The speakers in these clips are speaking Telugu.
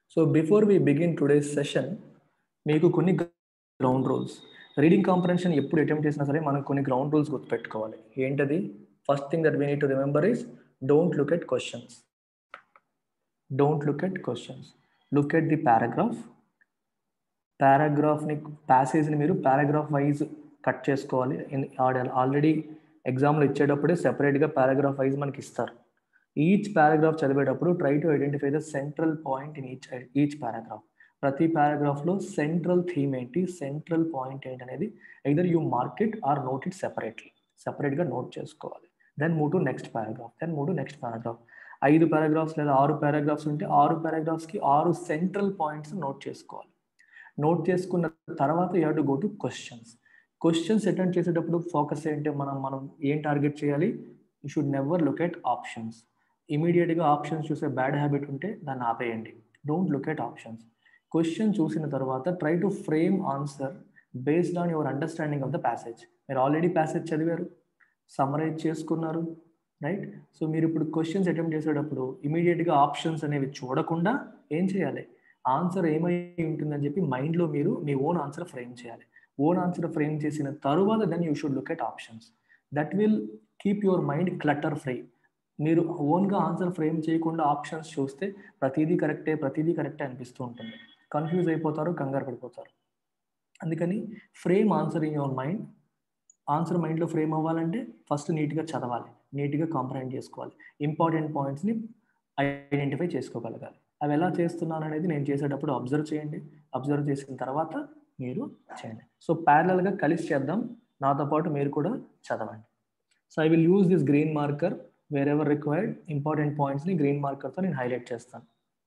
So before we begin today's session మీకు కొన్ని గ్రౌండ్ రూల్స్ రీడింగ్ కాంప్రహెన్షన్ ఎప్పుడు అటెంప్ట్ చేసినా సరే మనం కొన్ని గ్రౌండ్ రూల్స్ గుర్తుపెట్టుకోవాలి ఏంటది first thing that we need to remember is don't look at questions don't look at questions look at the paragraph పారాగ్రాఫ్ని ప్యాసేజ్ని మీరు పారాగ్రాఫ్ వైజ్ కట్ చేసుకోవాలి ఆల్రెడీ ఎగ్జామ్లో ఇచ్చేటప్పుడే సెపరేట్గా పారాగ్రాఫ్ వైజ్ మనకి ఇస్తారు ఈచ్ పారాగ్రాఫ్ చదివేటప్పుడు try to identify the central point in each each paragraph ప్రతి పారాగ్రాఫ్లో సెంట్రల్ థీమ్ ఏంటి సెంట్రల్ పాయింట్ ఏంటి అనేది either you mark it or note it separately సెపరేట్గా నోట్ చేసుకోవాలి then move to next paragraph then move to next paragraph ఐదు పారాగ్రాఫ్స్ లేదా ఆరు పారాగ్రాఫ్స్ ఉంటే ఆరు పారాగ్రాఫ్స్కి ఆరు సెంట్రల్ పాయింట్స్ నోట్ చేసుకోవాలి నోట్ చేసుకున్న తర్వాత you have to go to questions questions attend చేసేటప్పుడు ఫోకస్ ఏంటి మనం మనం ఏం టార్గెట్ చేయాలి you should never look at options ఇమీడియట్గా ఆప్షన్స్ చూసే బ్యాడ్ హ్యాబిట్ ఉంటే దాన్ని ఆపేయండి don't look at options question చూసిన తర్వాత try to frame answer based on your understanding of the passage మీరు ఆల్రెడీ ప్యాసేజ్ చదివారు సమరైజ్ చేసుకున్నారు రైట్ సో మీరు ఇప్పుడు క్వశ్చన్స్ అటెంప్ట్ చేసేటప్పుడు ఇమీడియట్గా ఆప్షన్స్ అనేవి చూడకుండా ఏం చేయాలి ఆన్సర్ ఏమై ఉంటుందని చెప్పి మైండ్లో మీరు మీ ఓన్ ఆన్సర్ ఫ్రేమ్ చేయాలి ఓన్ ఆన్సర్ ఫ్రేమ్ చేసిన తరువాత then you should look at options that will keep your mind clutter free మీరు ఓన్గా ఆన్సర్ ఫ్రేమ్ చేయకుండా ఆప్షన్స్ చూస్తే ప్రతిదీ కరెక్టే ప్రతిదీ కరెక్టే అనిపిస్తూ ఉంటుంది కన్ఫ్యూజ్ అయిపోతారు కంగారు పడిపోతారు అందుకని frame answer in your mind answer మైండ్లో ఫ్రేమ్ అవ్వాలంటే ఫస్ట్ నీట్గా చదవాలి నీట్గా కాంప్రహెండ్ చేసుకోవాలి ఇంపార్టెంట్ పాయింట్స్ని ఐడెంటిఫై చేసుకోగలగాలి అవి ఎలా చేస్తున్నాను అనేది నేను చేసేటప్పుడు అబ్జర్వ్ చేయండి అబ్జర్వ్ చేసిన తర్వాత మీరు చేయండి సో ప్యారలల్గా కలిసి చేద్దాం నాతో పాటు మీరు కూడా చదవండి so I will use this green marker wherever required important పాయింట్స్ని గ్రీన్ మార్కర్తో నేను హైలైట్ చేస్తాను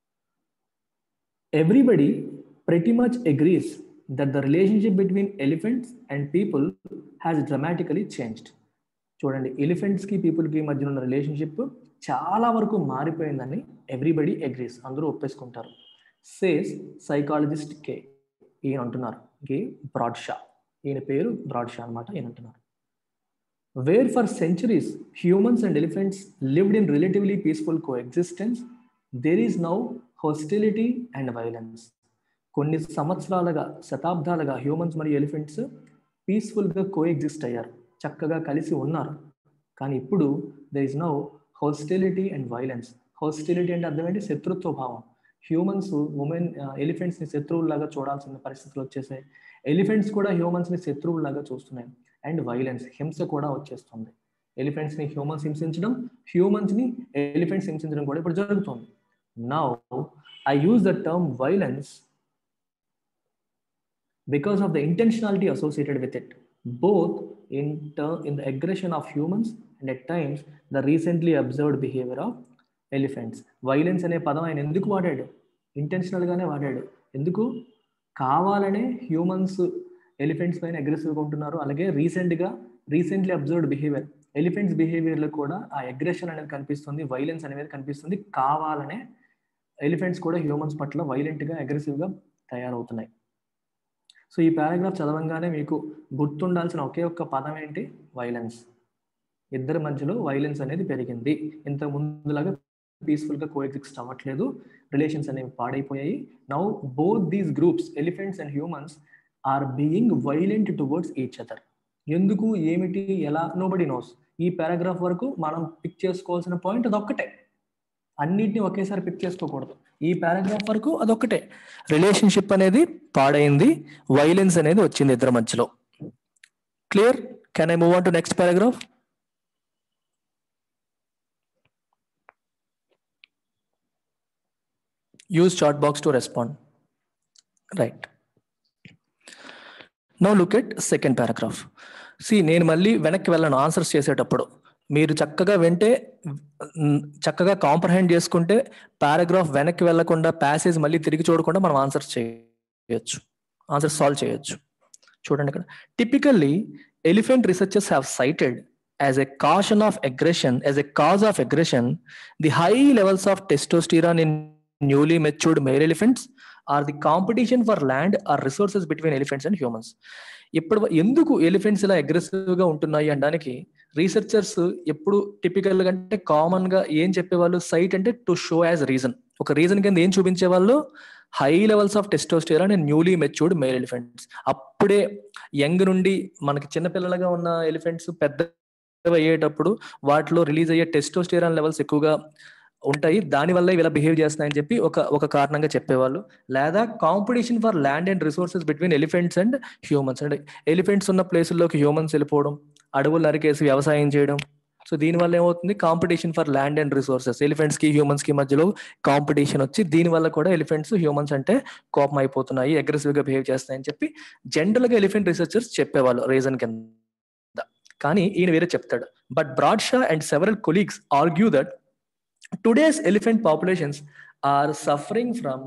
everybody pretty much agrees that the relationship between elephants and people has dramatically changed చూడండి ఎలిఫెంట్స్కి పీపుల్కి మధ్య ఉన్న రిలేషన్షిప్ చాలా వరకు మారిపోయిందని ఎవ్రీబడి అగ్రీస్ అందరూ ఒప్పేసుకుంటారు సేస్ సైకాలజిస్ట్ కే ఈయన అంటున్నారు కే బ్రాడ్షా ఈయన పేరు బ్రాడ్షా అనమాట ఈయన అంటున్నారు where for centuries humans and elephants lived in relatively peaceful coexistence there is now hostility and violence కొన్ని సంవత్సరాలుగా శతాబ్దాలుగా హ్యూమన్స్ మరియు ఎలిఫెంట్స్ పీస్ఫుల్గా కో ఎగ్జిస్ట్ అయ్యారు చక్కగా కలిసి ఉన్నారు కానీ ఇప్పుడు there is now hostility and violence hostility అంటే అర్థం ఏంటి శత్రుత్వ భావం హ్యూమన్స్ ఉమెన్ ఎలిఫెంట్స్ని శత్రువులాగా చూడాల్సిన పరిస్థితులు వచ్చేసాయి ఎలిఫెంట్స్ కూడా హ్యూమన్స్ని శత్రువులాగా చూస్తున్నాయి అండ్ వైలెన్స్ హింస కూడా వచ్చేస్తుంది ఎలిఫెంట్స్ని హ్యూమన్స్ హింసించడం హ్యూమన్స్ని ఎలిఫెంట్స్ హింసించడం కూడా ఇప్పుడు జరుగుతుంది now I use the term violence because of the intentionality associated with it, both in, ter- in the aggression of humans and at times the recently observed behavior of elephants. Violence అనే పదం ఆయన ఎందుకు వాడాడు ఇంటెన్షనల్గానే వాడాడు ఎందుకు కావాలనే హ్యూమన్స్ ఎలిఫెంట్స్ పైన అగ్రెసివ్గా ఉంటున్నారు అలాగే రీసెంట్గా రీసెంట్లీ అబ్జర్వ్డ్ బిహేవియర్ ఎలిఫెంట్స్ బిహేవియర్లో కూడా ఆ అగ్రెషన్ అనేది కనిపిస్తుంది వైలెన్స్ అనేది కనిపిస్తుంది కావాలనే ఎలిఫెంట్స్ కూడా హ్యూమన్స్ పట్ల వైలెంట్గా అగ్రెసివ్గా తయారవుతున్నాయి సో ఈ పారాగ్రాఫ్ చదవంగానే మీకు గుర్తుండాల్సిన ఒకే ఒక్క పదం ఏంటి వైలెన్స్ ఇద్దరి మధ్యలో వైలెన్స్ అనేది పెరిగింది ఇంత ముందులాగా పీస్ఫుల్గా కోఎగ్జిస్ట్ అవ్వట్లేదు రిలేషన్స్ అనేవి పాడైపోయాయి now both these groups elephants and humans are being violent towards each other ఎందుకు ఏమిటి ఎలా నోబడి నోస్ ఈ పారాగ్రాఫ్ వరకు మనం పిక్ చేసుకోవాల్సిన పాయింట్ అదొక్కటే అన్నిటిని ఒకేసారి పిక్ చేసుకోకూడదు ఈ పారాగ్రాఫ్ వరకు అదొక్కటే రిలేషన్షిప్ అనేది పాడైంది వైలెన్స్ అనేది వచ్చింది ఇద్దరి మధ్యలో clear can I move on to next paragraph use chat box to respond right no look at second paragraph see నేను మళ్ళీ వెనక్కి వెళ్ళను ఆన్సర్స్ చేసేటప్పుడు మీరు చక్కగా వింటే చక్కగా కాంప్రహెండ్ చేసుకుంటే పారాగ్రాఫ్ వెనక్కి వెళ్లకుండా ప్యాసేజ్ మళ్ళీ తిరిగి చూడకుండా మనం ఆన్సర్స్ చేయొచ్చు ఆన్సర్ సాల్వ్ చేయొచ్చు చూడండి ఇక్కడ typically elephant researchers have cited as a caution of aggression as a cause of aggression the high levels of testosterone in newly matured male elephants or the competition for land or resources between elephants and humans ఇప్పుడు ఎందుకు ఎలిఫెంట్స్ ఇలా అగ్రెసివ్ గా ఉంటున్నాయి అనడానికి రీసెర్చర్స్ ఎప్పుడు టిపికల్ గా అంటే కామన్ గా ఏం చెప్పేవాళ్ళు సైట్ అంటే టు షో యాజ్ రీజన్ ఒక రీజన్ కింద ఏం చూపించేవాళ్ళు high levels of testosterone and newly matured male elephants అప్పుడే యంగ్ నుండి మనకి చిన్నపిల్లలుగా ఉన్న ఎలిఫెంట్స్ పెద్ద అయ్యేటప్పుడు వాటిలో రిలీజ్ అయ్యే టెస్టోస్టిరాన్ లెవెల్స్ ఎక్కువగా ఉంటాయి దానివల్ల ఇలా బిహేవ్ చేస్తున్నాయని చెప్పి ఒక ఒక కారణంగా చెప్పేవాళ్ళు లేదా competition for land and resources between elephants and humans అంటే ఎలిఫెంట్స్ ఉన్న ప్లేసుల్లోకి హ్యూమన్స్ వెళ్ళిపోవడం అడవులు నరికేసి వ్యవసాయం చేయడం సో దీనివల్ల ఏమవుతుంది competition for land and resources elephants కి హ్యూమన్స్ కి మధ్యలో కాంపిటీషన్ వచ్చి దీనివల్ల కూడా ఎలిఫెంట్స్ హ్యూమన్స్ అంటే కోపం అయిపోతున్నాయి అగ్రెసివ్ గా బిహేవ్ చేస్తున్నాయని చెప్పి జనరల్ గా ఎలిఫెంట్ రీసెర్చర్స్ చెప్పేవాళ్ళు రీజన్ కింద కానీ ఈయన వేరే చెప్తాడు but Bradshaw and several colleagues argue that today's elephant populations are suffering from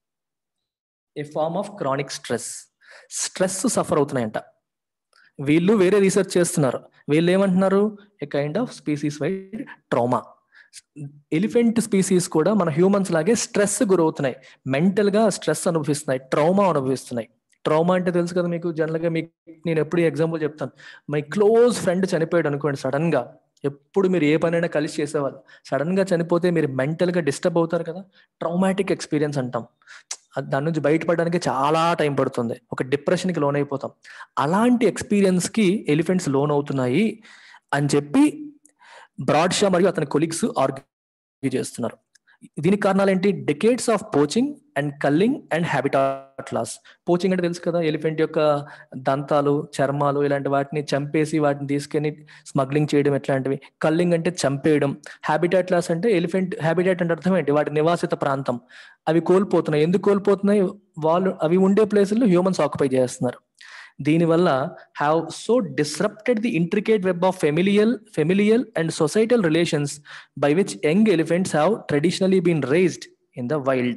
a form of chronic stress stress suffer అవుతున్నాయంట వీళ్ళు వేరే రీసెర్చ్ చేస్తున్నారు వీళ్ళు ఏమంటున్నారు a kind of species wide trauma elephant species కూడా మన హ్యూమన్స్ లాగే స్ట్రెస్ గురవుతున్నాయి మెంటల్ గా స్ట్రెస్ అనుభవిస్తున్నాయి ట్రామా అనుభవిస్తున్నాయి ట్రామా అంటే తెలుసు కదా మీకు జనరల్ గా మీకు నేను ఎప్పుడు ఎగ్జాంపుల్ చెప్తాను మై క్లోజ్ ఫ్రెండ్ చనిపోయాడు అనుకోండి సడన్ గా ఎప్పుడు మీరు ఏ పనైనా కలిసి చేసేవాళ్ళు సడన్ గా చనిపోతే మీరు మెంటల్ గా డిస్టర్బ్ అవుతారు కదా ట్రామాటిక్ ఎక్స్పీరియన్స్ అంటాం దాని నుంచి బయటపడడానికి చాలా టైం పడుతుంది ఒక డిప్రెషన్కి లోన్ అయిపోతాం అలాంటి ఎక్స్పీరియన్స్ కి ఎలిఫెంట్స్ లోన్ అవుతున్నాయి అని చెప్పి బ్రాడ్ షా మరియు అతని కొలీగ్స్ ఆర్గ్యూ చేస్తున్నారు దీనికి కారణాలు ఏంటి decades of poaching and culling and habitat loss poaching అంటే తెలుసు కదా ఎలిఫెంట్ యొక్క దంతాలు చర్మాలు ఇలాంటి వాటిని చంపేసి వాటిని తీసుకెళ్ళి స్మగ్లింగ్ చేయడం ఎట్లాంటివి కల్లింగ్ అంటే చంపేయడం హ్యాబిటాట్ లాస్ అంటే ఎలిఫెంట్ హ్యాబిటాట్ అంటే అర్థం ఏంటి వాటి నివాసిత ప్రాంతం అవి కోల్పోతున్నాయి ఎందుకు కోల్పోతున్నాయి వాళ్ళు అవి ఉండే ప్లేసుల్లో హ్యూమన్స్ ఆక్యుపై చేస్తున్నారు దీనివల్ల have so disrupted the intricate web of familial familial and societal relations by which young elephants have traditionally been raised in the wild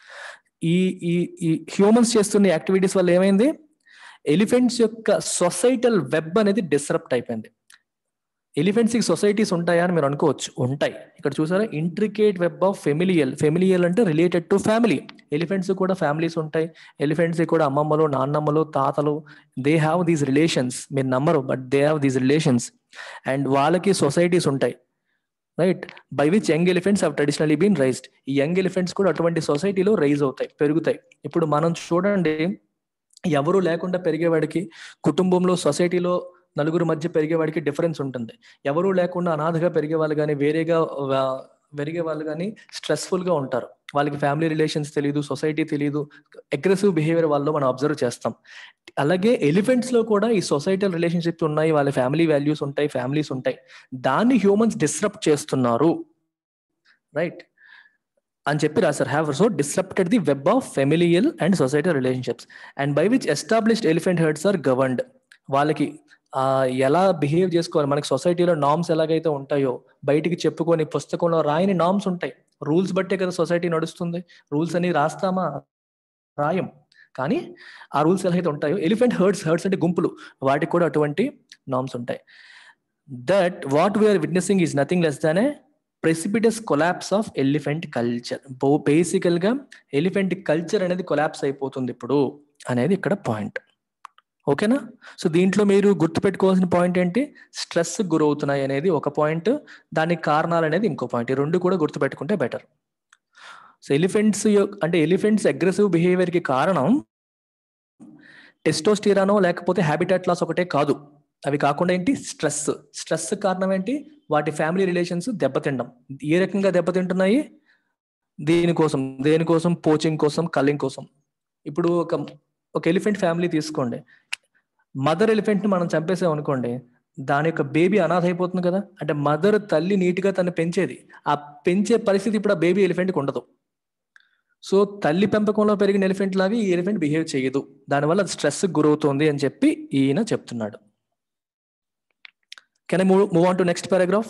ఈ ఈ ఈ హ్యూమన్స్ చేస్తున్న యాక్టివిటీస్ వల్ల ఏమైంది ఎలిఫెంట్స్ యొక్క సొసైటల్ వెబ్ అనేది డిస్రప్ట్ అయిపోయింది ఎలిఫెంట్స్ కి సొసైటీస్ ఉంటాయా అని మీరు అనుకోవచ్చు ఉంటాయి ఇక్కడ చూసారా intricate web of familial familial అంటే రిలేటెడ్ టు ఫ్యామిలీ ఎలిఫెంట్స్ కూడా ఫ్యామిలీస్ ఉంటాయి ఎలిఫెంట్స్ కూడా అమ్మమ్మలు నాన్నమ్మలు తాతలు దే హ్యావ్ దీస్ రిలేషన్స్ మీరు నమ్మరు but they have these relations and వాళ్ళకి సొసైటీస్ ఉంటాయి right by which young elephants have traditionally been raised ఈ యంగ్ ఎలిఫెంట్స్ కూడా అటువంటి సొసైటీలో రైజ్ అవుతాయి పెరుగుతాయి ఇప్పుడు మనం చూడండి ఎవరు లేకుండా పెరిగేవాడికి కుటుంబంలో సొసైటీలో నలుగురు మధ్య పెరిగేవాడికి డిఫరెన్స్ ఉంటుంది ఎవరు లేకుండా అనాథగా పెరిగే వాళ్ళు కానీ వేరేగా పెరిగే వాళ్ళు కానీ స్ట్రెస్ఫుల్ గా ఉంటారు వాళ్ళకి ఫ్యామిలీ రిలేషన్స్ తెలియదు సొసైటీ తెలియదు అగ్రెసివ్ బిహేవియర్ వాళ్ళు మనం అబ్జర్వ్ చేస్తాం అలాగే ఎలిఫెంట్స్ లో కూడా ఈ సొసైటల్ రిలేషన్షిప్స్ ఉన్నాయి వాళ్ళ ఫ్యామిలీ వాల్యూస్ ఉంటాయి ఫ్యామిలీస్ ఉంటాయి దాన్ని హ్యూమన్స్ డిస్టర్బ్ చేస్తున్నారు రైట్ అని చెప్పి రాశారు have so disrupted the web of familial and societal relationships and by which established elephant herds are governed వాళ్ళకి ఎలా బిహేవ్ చేసుకోవాలి మనకి సొసైటీలో నామ్స్ ఎలాగైతే ఉంటాయో బయటికి చెప్పుకొని పుస్తకంలో రాయని నామ్స్ ఉంటాయి రూల్స్ బట్టే కదా సొసైటీ నడుస్తుంది రూల్స్ అని రాస్తామా రాయం కానీ ఆ రూల్స్ ఎలాగైతే ఉంటాయో ఎలిఫెంట్ హర్డ్స్ హర్డ్స్ అంటే గుంపులు వాటికి కూడా అటువంటి నామ్స్ ఉంటాయి that what we're witnessing is nothing less than a precipitous collapse of elephant culture బేసికల్ గా ఎలిఫెంట్ కల్చర్ అనేది కొలాప్స్ అయిపోతుంది ఇప్పుడు అనేది ఇక్కడ పాయింట్ ఓకేనా సో దీంట్లో మీరు గుర్తుపెట్టుకోవాల్సిన పాయింట్ ఏంటి స్ట్రెస్ గురవుతున్నాయి అనేది ఒక పాయింట్ దానికి కారణాలు అనేది ఇంకో పాయింట్ ఈ రెండు కూడా గుర్తుపెట్టుకుంటే బెటర్ సో ఎలిఫెంట్స్ అంటే ఎలిఫెంట్స్ అగ్రెసివ్ బిహేవియర్ కి కారణం టెస్టోస్టిరానో లేకపోతే హ్యాబిటాట్ లాస్ ఒకటే కాదు అవి కాకుండా ఏంటి స్ట్రెస్ స్ట్రెస్ కారణం ఏంటి వాటి ఫ్యామిలీ రిలేషన్స్ దెబ్బతిండం ఏ రకంగా దెబ్బతింటున్నాయి దీనికోసం దేనికోసం పోచింగ్ కోసం కల్లింగ్ కోసం ఇప్పుడు ఒక ఒక ఎలిఫెంట్ ఫ్యామిలీ తీసుకోండి మదర్ ఎలిఫెంట్ ని మనం చంపేసాం అనుకోండి దాని యొక్క బేబీ అనాథ అయిపోతుంది కదా అంటే మదర్ తల్లి నీట్గా తను పెంచేది ఆ పెంచే పరిస్థితి ఇప్పుడు ఆ బేబీ ఎలిఫెంట్కి ఉండదు సో తల్లి పెంపకంలో పెరిగిన ఎలిఫెంట్ లాగా ఈ ఎలిఫెంట్ బిహేవ్ చేయదు దానివల్ల స్ట్రెస్ గురవుతుంది అని చెప్పి ఈయన చెప్తున్నాడు can I move move on to next paragraph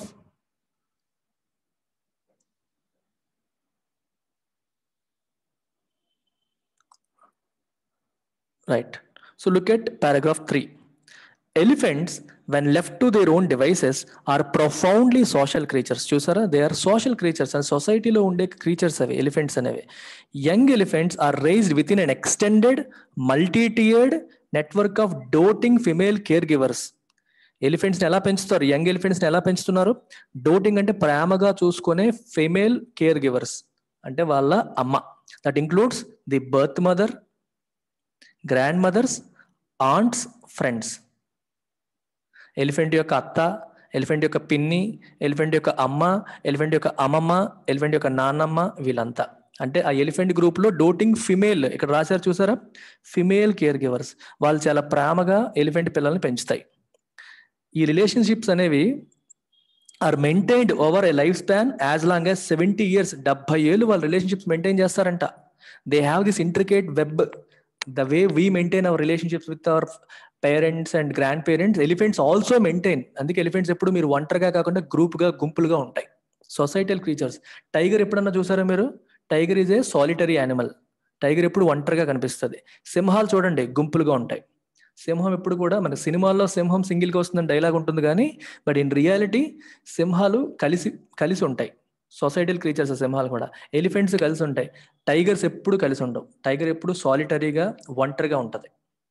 right so look at paragraph three elephants when left to their own devices are profoundly social creatures చూసారా they are social creatures and సొసైటీలో ఉండే క్రీచర్స్ అవి ఎలిఫెంట్స్ అనేవి young elephants are raised within an extended multi tiered network of doting female caregivers elephants ని ఎలా పెంచుతారు యంగ్ ఎలిఫెంట్స్ ని ఎలా పెంచుతున్నారు డోటింగ్ అంటే ప్రేమగా చూసుకునే ఫిమేల్ కేర్ గివర్స్ అంటే వాళ్ళ అమ్మ that includes the birth mother grandmothers aunts friends elephant యొక్క అత్త ఎలిఫెంట్ యొక్క పిన్ని ఎలిఫెంట్ యొక్క అమ్మ ఎలిఫెంట్ యొక్క అమ్మమ్మ ఎలిఫెంట్ యొక్క నాన్నమ్మ వీళ్ళంతా అంటే ఆ ఎలిఫెంట్ గ్రూప్ లో డోటింగ్ ఫిమేల్ ఇక్కడ రాశారు చూసారా ఫిమేల్ కేర్ గివర్స్ వాళ్ళు చాలా ప్రేమగా ఎలిఫెంట్ పిల్లల్ని పెంచుతాయి ఈ రిలేషన్షిప్స్ అనేవి are maintained over a lifespan as long as seventy years డెబ్బై ఏళ్ళు వాళ్ళు రిలేషన్షిప్స్ మెయింటైన్ చేస్తారంట they have this intricate web the way we maintain our relationships with our parents and grandparents elephants also maintain అందుకే ఎలిఫెంట్స్ ఎప్పుడు మీరు ఒంటరిగా కాకుండా గ్రూప్ గా గుంపులుగా ఉంటాయి సొసైటల్ క్రీచర్స్ టైగర్ ఎప్పుడన్నా చూసారా మీరు tiger is a solitary animal tiger ఎప్పుడు ఒంటరిగా కనిపిస్తుంది సింహాలు చూడండి గుంపులుగా ఉంటాయి సింహం ఎప్పుడు కూడా మన సినిమాల్లో సింహం సింగిల్గా వస్తుందని డైలాగ్ ఉంటుంది కానీ బట్ ఇన్ రియాలిటీ సింహాలు కలిసి కలిసి ఉంటాయి సొసైటల్ క్రీచర్స్ సింహాలు కూడా ఎలిఫెంట్స్ కలిసి ఉంటాయి టైగర్స్ ఎప్పుడు కలిసి ఉండవు టైగర్ ఎప్పుడు సాలిటరీగా ఒంటరిగా ఉంటుంది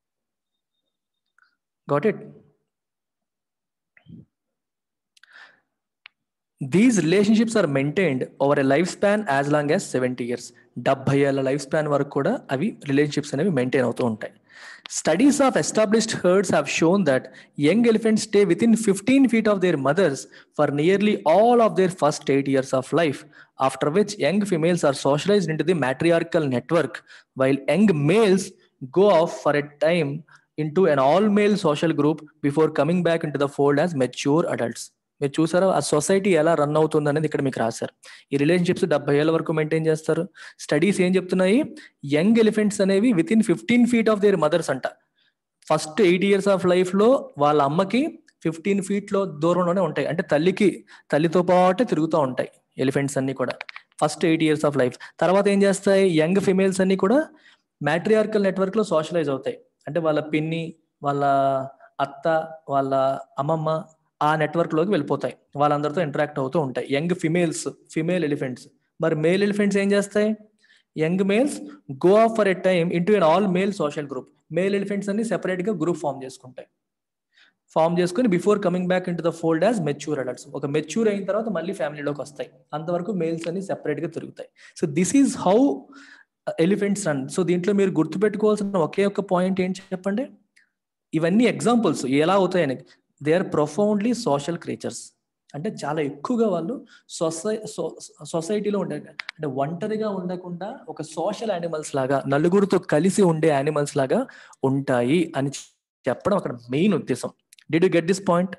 got it these relationships are maintained over a lifespan as long as seventy years డెబ్బై ఏళ్ళ లైఫ్ స్పాన్ వరకు కూడా అవి రిలేషన్షిప్స్ అనేవి మెయింటైన్ అవుతూ ఉంటాయి studies of established herds have shown that young elephants stay within fifteen feet of their mothers for nearly all of their first eight years of life after which young females are socialised into the matriarchal network while young males go off for a time into an all male social group before coming back into the fold as mature adults మీరు చూసారా ఆ సొసైటీ ఎలా రన్ అవుతుంది అనేది ఇక్కడ మీకు రాశారు ఈ రిలేషన్షిప్స్ డెబ్బై ఏళ్ళ వరకు మెయింటైన్ చేస్తారు స్టడీస్ ఏం చెప్తున్నాయి యంగ్ ఎలిఫెంట్స్ అనేవి within fifteen feet of their mothers అంట first eight years of life లో వాళ్ళ అమ్మకి ఫిఫ్టీన్ ఫీట్ లో దూరంలోనే ఉంటాయి అంటే తల్లికి తల్లితో పాటే తిరుగుతూ ఉంటాయి ఎలిఫెంట్స్ అన్ని కూడా first eight years of life తర్వాత ఏం చేస్తాయి యంగ్ ఫిమేల్స్ అన్ని కూడా మ్యాట్రియార్కల్ నెట్వర్క్ లో సోషలైజ్ అవుతాయి అంటే వాళ్ళ పిన్ని వాళ్ళ అత్త వాళ్ళ అమ్మమ్మ ఆ నెట్వర్క్ లోకి వెళ్ళిపోతాయి వాళ్ళందరితో ఇంటరాక్ట్ అవుతూ ఉంటాయి యంగ్ ఫిమేల్స్ ఫిమేల్ ఎలిఫెంట్స్ మరి మేల్ ఎలిఫెంట్స్ ఏం చేస్తాయి young males go off for a time into an all male social group male elephants అన్ని సెపరేట్ గా గ్రూప్ ఫామ్ చేసుకుంటాయి ఫామ్ చేసుకుని before coming back into the fold as mature adults ఒక మెచ్యూర్ అయిన తర్వాత మళ్ళీ ఫ్యామిలీలోకి వస్తాయి అంతవరకు మేల్స్ అన్ని సెపరేట్ గా తిరుగుతాయి so this is how elephants run so దీంట్లో మీరు గుర్తుపెట్టుకోవాల్సిన ఒకే ఒక పాయింట్ ఏంటి చెప్పండి ఇవన్నీ ఎగ్జాంపుల్స్ ఎలా అవుతాయని they are profoundly social creatures అంటే చాలా ఎక్కువగా వాళ్ళు సొసై సొసైటీలో ఉండే అంటే ఒంటరిగా ఉండకుండా ఒక సోషల్ యానిమల్స్ లాగా నలుగురితో కలిసి ఉండే యానిమల్స్ లాగా ఉంటాయి అని చెప్పడం అక్కడ మెయిన్ ఉద్దేశం did you get this point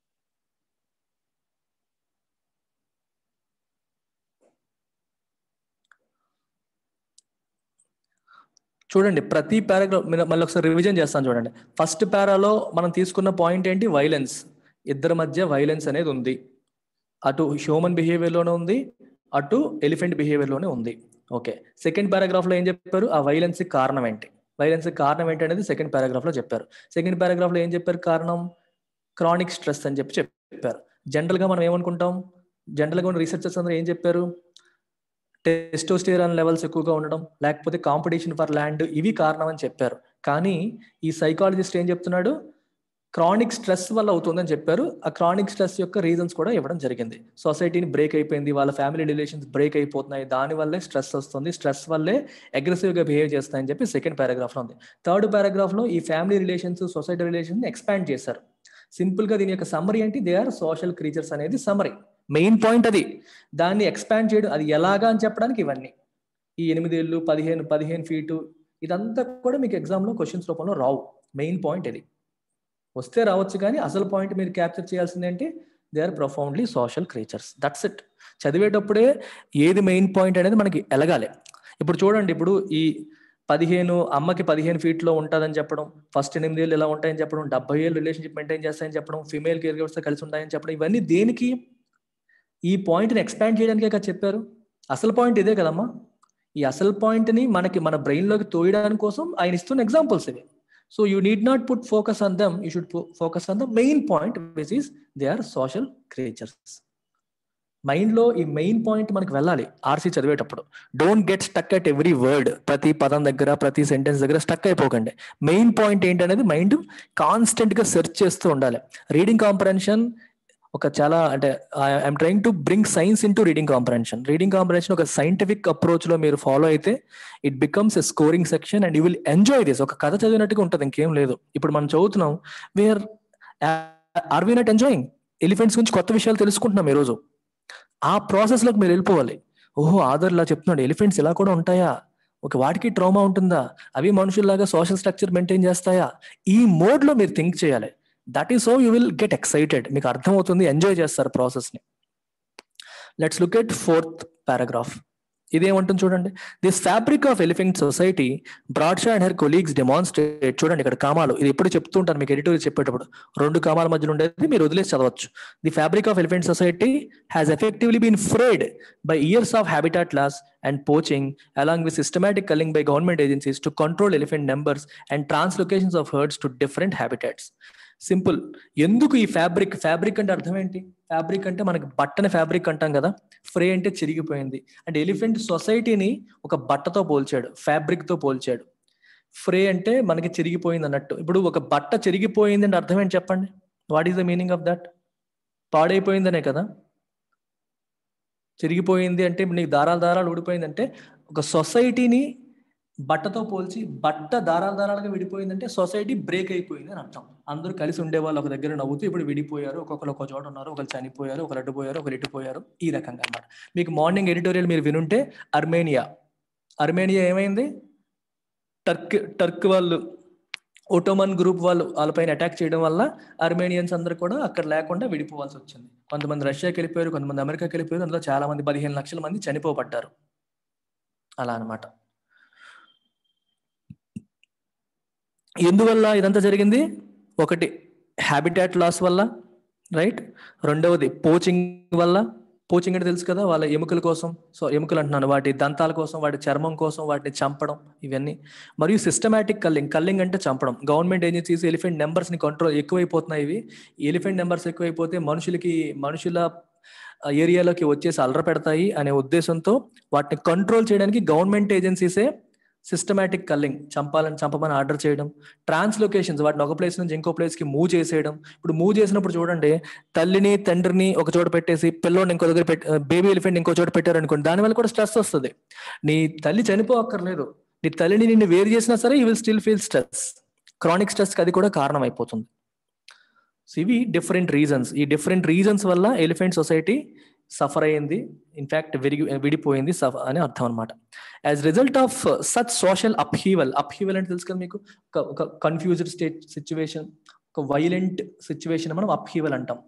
చూడండి ప్రతి పారాగ్రాఫ్ మళ్ళీ ఒకసారి రివిజన్ చేస్తాను చూడండి ఫస్ట్ పారాలో మనం తీసుకున్న పాయింట్ ఏంటి వైలెన్స్ ఇద్దరి మధ్య వైలెన్స్ అనేది ఉంది అటు హ్యూమన్ బిహేవియర్లోనే ఉంది అటు ఎలిఫెంట్ బిహేవియర్లోనే ఉంది ఓకే సెకండ్ పారాగ్రాఫ్లో ఏం చెప్పారు ఆ వైలెన్స్ కారణం ఏంటి వైలెన్స్ కారణం ఏంటి అనేది సెకండ్ పారాగ్రాఫ్లో చెప్పారు సెకండ్ పారాగ్రాఫ్లో ఏం చెప్పారు కారణం క్రానిక్ స్ట్రెస్ అని చెప్పి చెప్పారు జనరల్గా మనం ఏమనుకుంటాం జనరల్గా ఉన్న రీసెర్చర్స్ అందరూ ఏం చెప్పారు టెస్టోస్టేరాన్ లెవెల్స్ ఎక్కువగా ఉండడం లేకపోతే కాంపిటీషన్ ఫర్ ల్యాండ్ ఇవి కారణం అని చెప్పారు కానీ ఈ సైకాలజిస్ట్ ఏం చెప్తున్నాడు క్రానిక్ స్ట్రెస్ వల్ల అవుతుందని చెప్పారు ఆ క్రానిక్ స్ట్రెస్ యొక్క రీజన్స్ కూడా ఇవ్వడం జరిగింది సొసైటీని బ్రేక్ అయిపోయింది వాళ్ళ ఫ్యామిలీ రిలేషన్స్ బ్రేక్ అయిపోతున్నాయి దాని వల్లే స్ట్రెస్ వస్తుంది స్ట్రెస్ వల్లే అగ్రెసివ్ గా బిహేవ్ చేస్తాయని చెప్పి సెకండ్ పారాగ్రాఫ్ లో ఉంది థర్డ్ పారాగ్రాఫ్ లో ఈ family relations society relations expand చేశారు సింపుల్ గా దీని యొక్క సమ్మరీ ఏంటి దే ఆర్ సోషల్ క్రీచర్స్ అనేది సమ్మరీ మెయిన్ పాయింట్ అది దాన్ని ఎక్స్పాండ్ చేయడం అది ఎలాగా అని చెప్పడానికి ఇవన్నీ ఈ ఎనిమిదేళ్ళు పదిహేను పదిహేను ఫీటు ఇదంతా కూడా మీకు ఎగ్జామ్లో క్వశ్చన్స్ రూపంలో రావు మెయిన్ పాయింట్ ఇది వస్తే రావచ్చు కానీ అసలు పాయింట్ మీరు క్యాప్చర్ చేయాల్సింది ఏంటి they are profoundly social creatures that's it చదివేటప్పుడే ఏది మెయిన్ పాయింట్ అనేది మనకి ఎలగాలి ఇప్పుడు చూడండి ఇప్పుడు ఈ పదిహేను అమ్మకి పదిహేను ఫీట్లో ఉంటుందని చెప్పడం ఫస్ట్ ఎనిమిది ఏళ్ళు ఇలా ఉంటాయని చెప్పడం డెబ్బై ఏళ్ళు రిలేషన్షిప్ మెయింటైన్ చేస్తాయని చెప్పడం ఫీమేల్ కేర్ గివర్స్తో కలిసి ఉంటాయని చెప్పడం ఇవన్నీ దేనికి ఈ పాయింట్ని ఎక్స్పాండ్ చేయడానికే కదా చెప్పారు అసలు పాయింట్ ఇదే కదమ్మా ఈ అసలు పాయింట్ని మనకి మన బ్రెయిన్లోకి తోయడానికి కోసం ఆయన ఇస్తున్న ఎగ్జాంపుల్స్ ఇవి so you need not put focus on them you should focus on the main point which is they are social creatures మైండ్లో ఈ మెయిన్ పాయింట్ మనకి వెళ్ళాలి ఆర్సీ చదివేటప్పుడు don't get stuck at every word ప్రతి పదం దగ్గర ప్రతి సెంటెన్స్ దగ్గర స్టక్ అయిపోకండి మెయిన్ పాయింట్ ఏంటనేది మైండ్ కాన్స్టెంట్గా సెర్చ్ చేస్తూ ఉండాలి రీడింగ్ కాంప్రహెన్షన్ ఒక చాలా అంటే I'm trying to bring science into reading comprehension reading comprehension ఒక సైంటిఫిక్ అప్రోచ్ లో మీరు ఫాలో అయితే it becomes a scoring section and you will enjoy this ఒక కథ చదివినట్టుగా ఉంటుంది ఇంకేం లేదు ఇప్పుడు మనం చదువుతున్నాం where are we not enjoying elephants గురించి కొత్త విషయాలు తెలుసుకుంటున్నాం ఈరోజు ఆ ప్రాసెస్ లోకి మీరు వెళ్ళిపోవాలి ఓహో ఆదర్ ఇలా చెప్తున్నాడు ఎలిఫెంట్స్ ఇలా కూడా ఉంటాయా ఒక వాటికి ట్రామా ఉంటుందా అవి మనుషుల్లాగా సోషల్ స్ట్రక్చర్ మెయింటైన్ చేస్తాయా ఈ మోడ్ లో మీరు థింక్ చేయాలి that is so you will get excited మీకు అర్థమవుతుంది ఎంజాయ్ చేస్తారు ప్రాసెస్ ని let's look at fourth paragraph ఇదేమంటుంది చూడండి this fabric of elephant society Bradshaw and her colleagues demonstrate చూడండి ఇక్కడ కామాలు ఇది ఎప్పుడు చెప్తూ ఉంటాను మీకు ఎడిటోరియల్ చెప్పేటప్పుడు రెండు కామాల మధ్యలో ఉండేది మీరు వదిలేసి చదవచ్చు the fabric of elephant society has effectively been frayed by years of habitat loss and poaching along with systematic culling by government agencies to control elephant numbers and translocations of herds to different habitats simple ఎందుకు ఈ ఫ్యాబ్రిక్ ఫ్యాబ్రిక్ అంటే అర్థం ఏంటి ఫ్యాబ్రిక్ అంటే మనకి బట్టని ఫ్యాబ్రిక్ అంటాం కదా ఫ్రే అంటే చిరిగిపోయింది అంటే ఎలిఫెంట్ సొసైటీని ఒక బట్టతో పోల్చాడు ఫ్యాబ్రిక్ తో పోల్చాడు ఫ్రే అంటే మనకి చిరిగిపోయింది అన్నట్టు ఇప్పుడు ఒక బట్ట చిరిగిపోయింది అంటే అర్థం ఏంటి చెప్పండి what is the meaning of that పాడైపోయిందనే కదా చిరిగిపోయింది అంటే నీకు దారాలు దారాలు ఊడిపోయిందంటే ఒక సొసైటీని బట్టతో పోల్చి బట్ట దారాల దారాలుగా విడిపోయిందంటే సొసైటీ బ్రేక్ అయిపోయింది అని అర్థం అందరూ కలిసి ఉండేవాళ్ళు ఒక దగ్గర నవ్వుతూ ఇప్పుడు విడిపోయారు ఒక్కొక్కరు ఒక చోట ఉన్నారు ఒకరు చనిపోయారు ఒకరు అడ్డుపోయారు ఒకరు ఇటుపోయారు ఈ రకంగా అన్నమాట మీకు మార్నింగ్ ఎడిటోరియల్ మీరు వినుంటే అర్మేనియా అర్మేనియా ఏమైంది టర్క్ టర్క్ వాళ్ళు ఒటోమన్ గ్రూప్ వాళ్ళు వాళ్ళపైన అటాక్ చేయడం వల్ల అర్మేనియన్స్ అందరూ కూడా అక్కడ లేకుండా విడిపోవాల్సి వచ్చింది కొంతమంది రష్యాకి వెళ్ళిపోయారు కొంతమంది అమెరికాకి వెళ్ళిపోయారు అందులో చాలా మంది పదిహేను లక్షల మంది చనిపోబడ్డారు అలా అనమాట ఎందువల్ల ఇదంతా జరిగింది ఒకటి హ్యాబిటాట్ లాస్ వల్ల రైట్ రెండవది పోచింగ్ వల్ల పోచింగ్ అంటే తెలుసు కదా వాళ్ళ ఎముకల కోసం సో ఎముకలు అంటున్నాను వాటి దంతాల కోసం వాటి చర్మం కోసం వాటిని చంపడం ఇవన్నీ మరియు సిస్టమాటిక్ కల్లింగ్ కల్లింగ్ అంటే చంపడం గవర్నమెంట్ ఏజెన్సీస్ ఎలిఫెంట్ నెంబర్స్ ని కంట్రోల్ ఎక్కువైపోతున్నాయి ఇవి ఎలిఫెంట్ నెంబర్స్ ఎక్కువైపోతే మనుషులకి మనుషుల ఏరియాలోకి వచ్చేసి అలర పెడతాయి అనే ఉద్దేశంతో వాటిని కంట్రోల్ చేయడానికి గవర్నమెంట్ ఏజెన్సీసే సిస్టమాటిక్ కల్లింగ్ చంపాలని చంపమని ఆర్డర్ చేయడం ట్రాన్స్లొకేషన్స్ వాటిని ఒక ప్లేస్ నుంచి ఇంకో ప్లేస్ కి మూవ్ చేసేయడం ఇప్పుడు మూవ్ చేసినప్పుడు చూడండి తల్లిని తండ్రిని ఒక చోట పెట్టేసి పిల్లోని ఇంకో దగ్గర పెట్టి బేబీ ఎలిఫెంట్ ఇంకో చోట పెట్టారు అనుకోండి దానివల్ల కూడా స్ట్రెస్ వస్తుంది నీ తల్లి చనిపోక్కర్లేదు నీ తల్లిని నిన్ను వేరు చేసినా సరే you will still feel stress chronic stress కి అది కూడా కారణం అయిపోతుంది సో ఇవి డిఫరెంట్ రీజన్స్ ఈ డిఫరెంట్ రీజన్స్ వల్ల ఎలిఫెంట్ సొసైటీ సఫర్ అయ్యింది ఇన్ఫాక్ట్ విరిగి విడిపోయింది సఫ అని అర్థం అనమాట as result of such social upheaval upheaval అంటే తెలుసు కదా మీకు ఒక ఒక కన్ఫ్యూజ్డ్ స్టేట్ సిచ్యువేషన్ ఒక వైలెంట్ సిచ్యువేషన్ మనం అప్హీవల్ అంటాం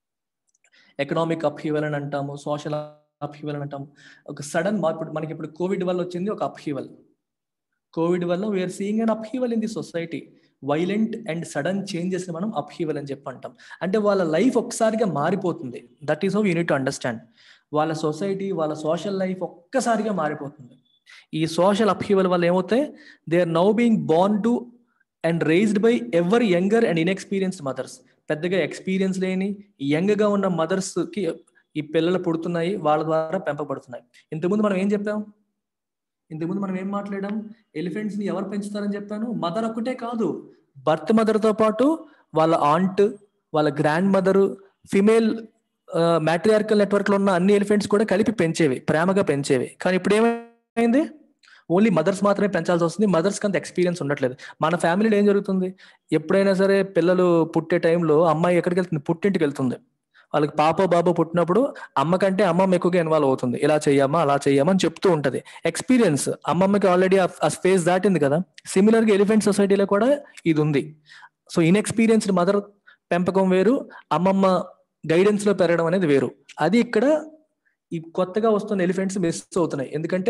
ఎకనామిక్ అప్హీవల్ అని అంటాము సోషల్ అప్హీవల్ అని అంటాము ఒక సడన్ ఇప్పుడు మనకి ఇప్పుడు కోవిడ్ వల్ల వచ్చింది ఒక అప్హీవల్ కోవిడ్ వల్ల we're seeing an upheaval in the society violent and sudden changes ని మనం అప్హీవల్ అని చెప్పి అంటాం అంటే వాళ్ళ లైఫ్ ఒకసారిగా మారిపోతుంది that is how you need to understand వాళ్ళ సొసైటీ వాళ్ళ సోషల్ లైఫ్ ఒక్కసారిగా మారిపోతుంది ఈ సోషల్ అప్హీవల్ వల్ల ఏమవుతాయి they are now being born to and raised by ever younger and inexperienced mothers పెద్దగా ఎక్స్పీరియన్స్ లేని యంగ్ గా ఉన్న మదర్స్ కి ఈ పిల్లలు పుడుతున్నాయి వాళ్ళ ద్వారా పెంపబడుతున్నాయి ఇంతకుముందు మనం ఏం చెప్పాం ఇంతకుముందు మనం ఏం మాట్లాడాం ఎలిఫెంట్స్ ని ఎవరు పెంచుతారని చెప్పాను మదర్ ఒక్కటే కాదు బర్త్ మదర్ తో పాటు వాళ్ళ ఆంట్ వాళ్ళ grandmother female matriarchal network లో ఉన్న అన్ని ఎలిఫెంట్స్ కూడా కలిపి పెంచేవి ప్రేమగా పెంచేవి కానీ ఇప్పుడు ఏమైంది ఓన్లీ మదర్స్ మాత్రమే పెంచాల్సి వస్తుంది మదర్స్ అంత ఎక్స్పీరియన్స్ ఉండట్లేదు మన ఫ్యామిలీలో ఏం జరుగుతుంది ఎప్పుడైనా సరే పిల్లలు పుట్టే టైంలో అమ్మాయి ఎక్కడికి వెళ్తుంది పుట్టింటికి వెళ్తుంది వాళ్ళకి పాప బాబు పుట్టినప్పుడు అమ్మ కంటే అమ్మమ్మ ఎక్కువగా ఇన్వాల్వ్ అవుతుంది ఇలా చెయ్యమ్మా అలా చెయ్యమా అని చెప్తూ ఉంటది ఎక్స్పీరియన్స్ అమ్మమ్మకి ఆల్రెడీ ఆ స్పేస్ దాటింది కదా సిమిలర్ గా ఎలిఫెంట్ సొసైటీలో కూడా ఇది ఉంది సో ఇన్ఎక్స్పీరియన్స్డ్ మదర్ పెంపకం వేరు అమ్మమ్మ గైడెన్స్ లో పెరగడం అనేది వేరు అది ఇక్కడ ఈ కొత్తగా వస్తున్న ఎలిఫెంట్స్ మిస్ అవుతున్నాయి ఎందుకంటే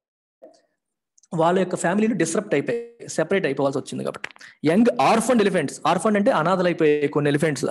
వాళ్ళ యొక్క ఫ్యామిలీలు డిస్టర్బ్ అయిపోయి సెపరేట్ అయిపోవాల్సి వచ్చింది కాబట్టి యంగ్ ఆర్ఫండ్ ఎలిఫెంట్స్ ఆర్ఫండ్ అంటే అనాథలు అయిపోయాయి కొన్ని ఎలిఫెంట్స్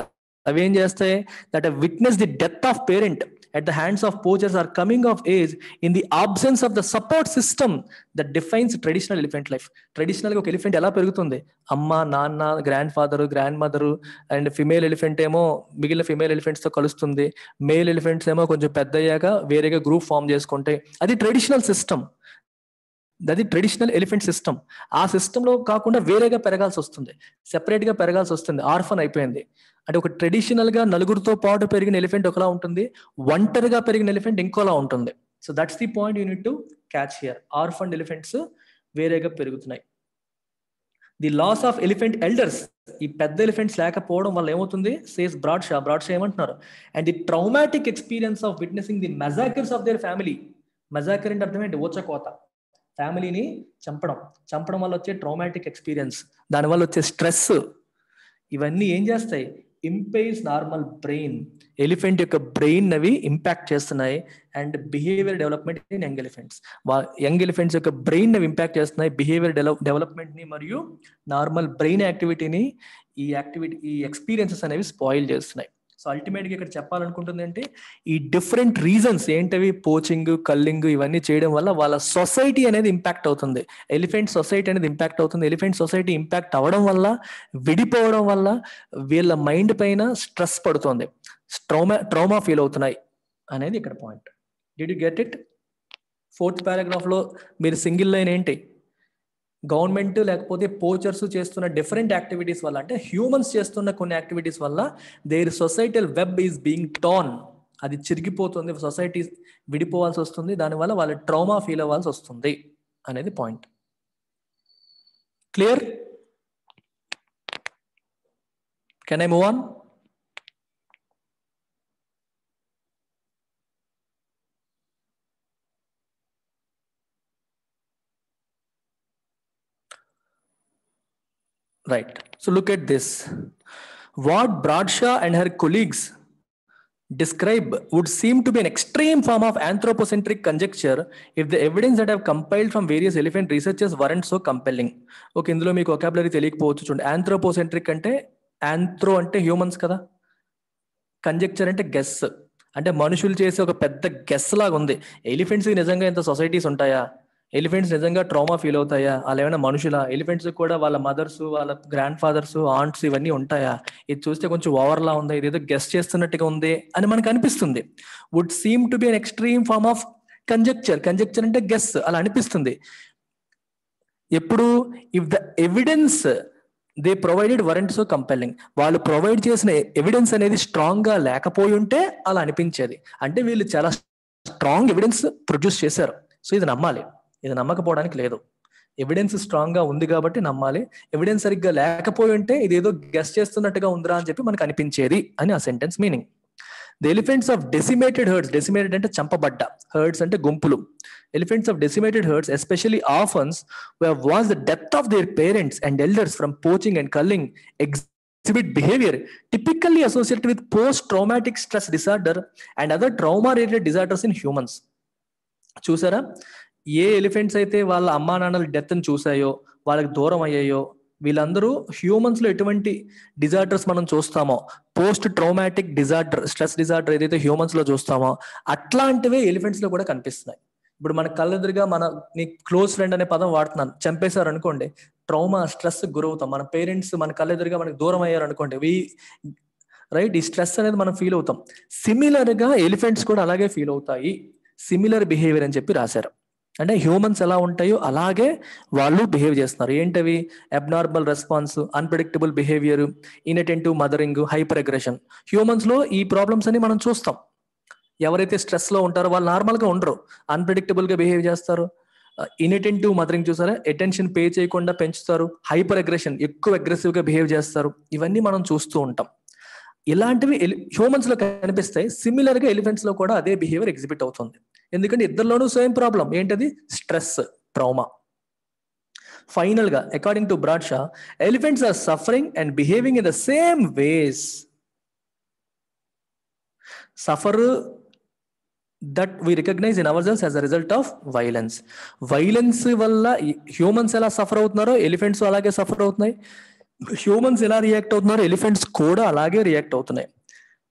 అవి ఏం చేస్తాయి that witness the death of parent at the hands of poachers are coming of age in the absence of the support system that defines traditional elephant life ట్రెడిషనల్గా ఒక ఎలిఫెంట్ ఎలా పెరుగుతుంది అమ్మ నాన్న grandfather grandmother and female elephant ఏమో మిగిలిన ఫిమేల్ ఎలిఫెంట్స్ తో కలుస్తుంది మేల్ ఎలిఫెంట్స్ ఏమో కొంచెం పెద్ద అయ్యాక వేరేగా గ్రూప్ ఫామ్ చేసుకుంటాయి అది ట్రెడిషనల్ సిస్టమ్ అది ట్రెడిషనల్ ఎలిఫెంట్ సిస్టమ్ ఆ సిస్టంలో కాకుండా వేరేగా పెరగాల్సి వస్తుంది సెపరేట్ గా పెరగాల్సి వస్తుంది ఆర్ఫన్ అయిపోయింది అంటే ఒక ట్రెడిషనల్ గా నలుగురితో పాటు పెరిగిన ఎలిఫెంట్ ఒకలా ఉంటుంది ఒంటరిగా పెరిగిన ఎలిఫెంట్ ఇంకోలా ఉంటుంది so that's the point you need to catch here orphan elephants వేరేగా పెరుగుతున్నాయి the loss of elephant elders ఈ పెద్ద ఎలిఫెంట్స్ లేకపోవడం వల్ల ఏమవుతుంది says Bradshaw Bradshaw ఏమంటున్నారు and the traumatic experience of witnessing the massacres of their family massacre అంటే అర్థం ఏంటి ఓచకోత ఫ్యామిలీని చంపడం చంపడం వల్ల వచ్చే ట్రౌమాటిక్ ఎక్స్పీరియన్స్ దానివల్ల వచ్చే స్ట్రెస్ ఇవన్నీ ఏం చేస్తాయి ఇంపైర్స్ నార్మల్ బ్రెయిన్ ఎలిఫెంట్ యొక్క బ్రెయిన్ అవి ఇంపాక్ట్ చేస్తున్నాయి and behaviour development in young elephants young elephants యొక్క బ్రెయిన్ అవి ఇంపాక్ట్ చేస్తున్నాయి బిహేవియర్ డెవలప్మెంట్ ని మరియు నార్మల్ బ్రెయిన్ యాక్టివిటీని ఈ యాక్టివిటీ ఈ ఎక్స్పీరియన్సెస్ అనేవి స్పాయిల్ చేస్తున్నాయి సో అల్టిమేట్ గా ఇక్కడ చెప్పాలనుకుంటుంది అంటే ఈ డిఫరెంట్ రీజన్స్ ఏంటవి పోచింగ్ కల్లింగ్ ఇవన్నీ చేయడం వల్ల వాళ్ళ సొసైటీ అనేది ఇంపాక్ట్ అవుతుంది ఎలిఫెంట్ సొసైటీ అనేది ఇంపాక్ట్ అవుతుంది ఎలిఫెంట్ సొసైటీ ఇంపాక్ట్ అవ్వడం వల్ల విడిపోవడం వల్ల వీళ్ళ మైండ్ పైన స్ట్రెస్ పడుతుంది ట్రౌమా ట్రౌమా ఫీల్ అవుతున్నాయి అనేది ఇక్కడ point did you get it fourth paragraph లో మీరు సింగిల్ లైన్ ఏంటి గవర్నమెంట్ లేకపోతే పోచర్స్ చేస్తున్న డిఫరెంట్ యాక్టివిటీస్ వల్ల అంటే హ్యూమన్స్ చేస్తున్న కొన్ని యాక్టివిటీస్ వల్ల their societal web is being torn అది చిరిగిపోతుంది సొసైటీ విడిపోవాల్సి వస్తుంది దానివల్ల వాళ్ళ ట్రామా ఫీల్ అవ్వాల్సి వస్తుంది అనేది point clear can I move on Right. So look at this. What Bradshaw and her colleagues describe would seem to be an extreme form of anthropocentric conjecture if the evidence that have compiled from various elephant researchers weren't so compelling. Okay ఇందులో మీకు ఒకాబులరీ తెలియకపోవచ్చు చూడండి ఆంథ్రోపోసెంట్రిక్ అంటే ఆంథ్రో అంటే హ్యూమన్స్ కదా కంజెక్చర్ అంటే గెస్ అంటే మనుషులు చేసే ఒక పెద్ద గెస్ లాగా ఉంది ఎలిఫెంట్స్ నిజంగా ఇంత సొసైటీస్ ఉంటాయా ఎలిఫెంట్స్ నిజంగా ట్రామా ఫీల్ అవుతాయా వాళ్ళు ఏమైనా మనుషుల ఎలిఫెంట్స్ కూడా వాళ్ళ మదర్స్ వాళ్ళ గ్రాండ్ ఫాదర్స్ ఆంట్స్ ఇవన్నీ ఉంటాయా ఇది చూస్తే కొంచెం ఓవర్లా ఉంది ఇది ఏదో గెస్ట్ చేస్తున్నట్టుగా ఉంది అని మనకు అనిపిస్తుంది would seem to be an extreme form of conjecture conjecture అంటే గెస్ అలా అనిపిస్తుంది ఎప్పుడు if the evidence they provided weren't so compelling వాళ్ళు ప్రొవైడ్ చేసిన ఎవిడెన్స్ అనేది స్ట్రాంగ్ గా లేకపోయి ఉంటే అలా అనిపించేది అంటే వీళ్ళు చాలా స్ట్రాంగ్ ఎవిడెన్స్ ప్రొడ్యూస్ చేశారు సో ఇది నమ్మాలి ఇది నమ్మకపోవడానికి లేదు ఎవిడెన్స్ స్ట్రాంగ్ గా ఉంది కాబట్టి నమ్మాలి ఎవిడెన్స్ సరిగ్గా లేకపోయి ఉంటే ఇది ఏదో గెస్ చేస్తున్నట్టుగా ఉందిరా అని చెప్పి మనకు అనిపించేది అని ఆ sentence meaning the elephants of decimated herds decimated అంటే చంపబడ్డ హర్డ్స్ అంటే గుంపులు elephants of decimated herds especially orphans was the death of their parents and elders from poaching and culling exhibit behavior typically associated with post-traumatic stress disorder and other trauma-related disorders in humans. చూసారా ఏ ఎలిఫెంట్స్ అయితే వాళ్ళ అమ్మా నాన్నల డెత్ని చూసాయో వాళ్ళకి దూరం అయ్యాయో వీళ్ళందరూ హ్యూమన్స్ లో ఎటువంటి డిజార్డర్స్ మనం చూస్తామో post traumatic disorder stress disorder ఏదైతే హ్యూమన్స్ లో చూస్తామో అట్లాంటివే ఎలిఫెంట్స్ లో కూడా కనిపిస్తున్నాయి ఇప్పుడు మన కళ్ళెదురుగా మన నీ క్లోజ్ ఫ్రెండ్ అనే పదం వాడుతున్నాను చంపేశారు అనుకోండి ట్రౌమా స్ట్రెస్ గురవుతాం మన పేరెంట్స్ మన కళ్ళెదురుగా మనకు దూరం అయ్యారు అనుకోండి వి రైట్ ఈ స్ట్రెస్ అనేది మనం ఫీల్ అవుతాం సిమిలర్ గా ఎలిఫెంట్స్ కూడా అలాగే ఫీల్ అవుతాయి సిమిలర్ బిహేవియర్ అని చెప్పి రాశారు అంటే హ్యూమన్స్ ఎలా ఉంటాయో అలాగే వాళ్ళు బిహేవ్ చేస్తున్నారు ఏంటవి abnormal response unpredictable behaviour inattentive mothering hyper aggression humans లో ఈ ప్రాబ్లమ్స్ అని మనం చూస్తాం ఎవరైతే స్ట్రెస్ లో ఉంటారో వాళ్ళు నార్మల్ గా ఉండరు అన్ప్రెడిక్టబుల్ గా బిహేవ్ చేస్తారు ఇన్అటెంటివ్ మదరింగ్ చూసారా అటెన్షన్ పే చేయకుండా పెంచుతారు హైపర్ అగ్రెషన్ ఎక్కువ అగ్రెసివ్ గా బిహేవ్ చేస్తారు ఇవన్నీ మనం చూస్తూ ఉంటాం ఇలాంటివి హ్యూమన్స్ లో కనిపిస్తాయి సిమిలర్ గా ఎలిఫెంట్స్ లో కూడా అదే బిహేవియర్ ఎగ్జిబిట్ అవుతుంది ఎందుకంటే ఇద్దరిలోనూ సేమ్ ప్రాబ్లం ఏంటది స్ట్రెస్ ట్రామా ఫైనల్ గా according to Bradshaw elephants are suffering and behaving in the same ways suffer that we recognise in ourselves as a result of violence violence వల్ల హ్యూమన్స్ ఎలా సఫర్ అవుతున్నారో ఎలిఫెంట్స్ అలాగే సఫర్ అవుతున్నాయి హ్యూమన్స్ ఎలా రియాక్ట్ అవుతున్నారో ఎలిఫెంట్స్ కూడా అలాగే రియాక్ట్ అవుతున్నాయి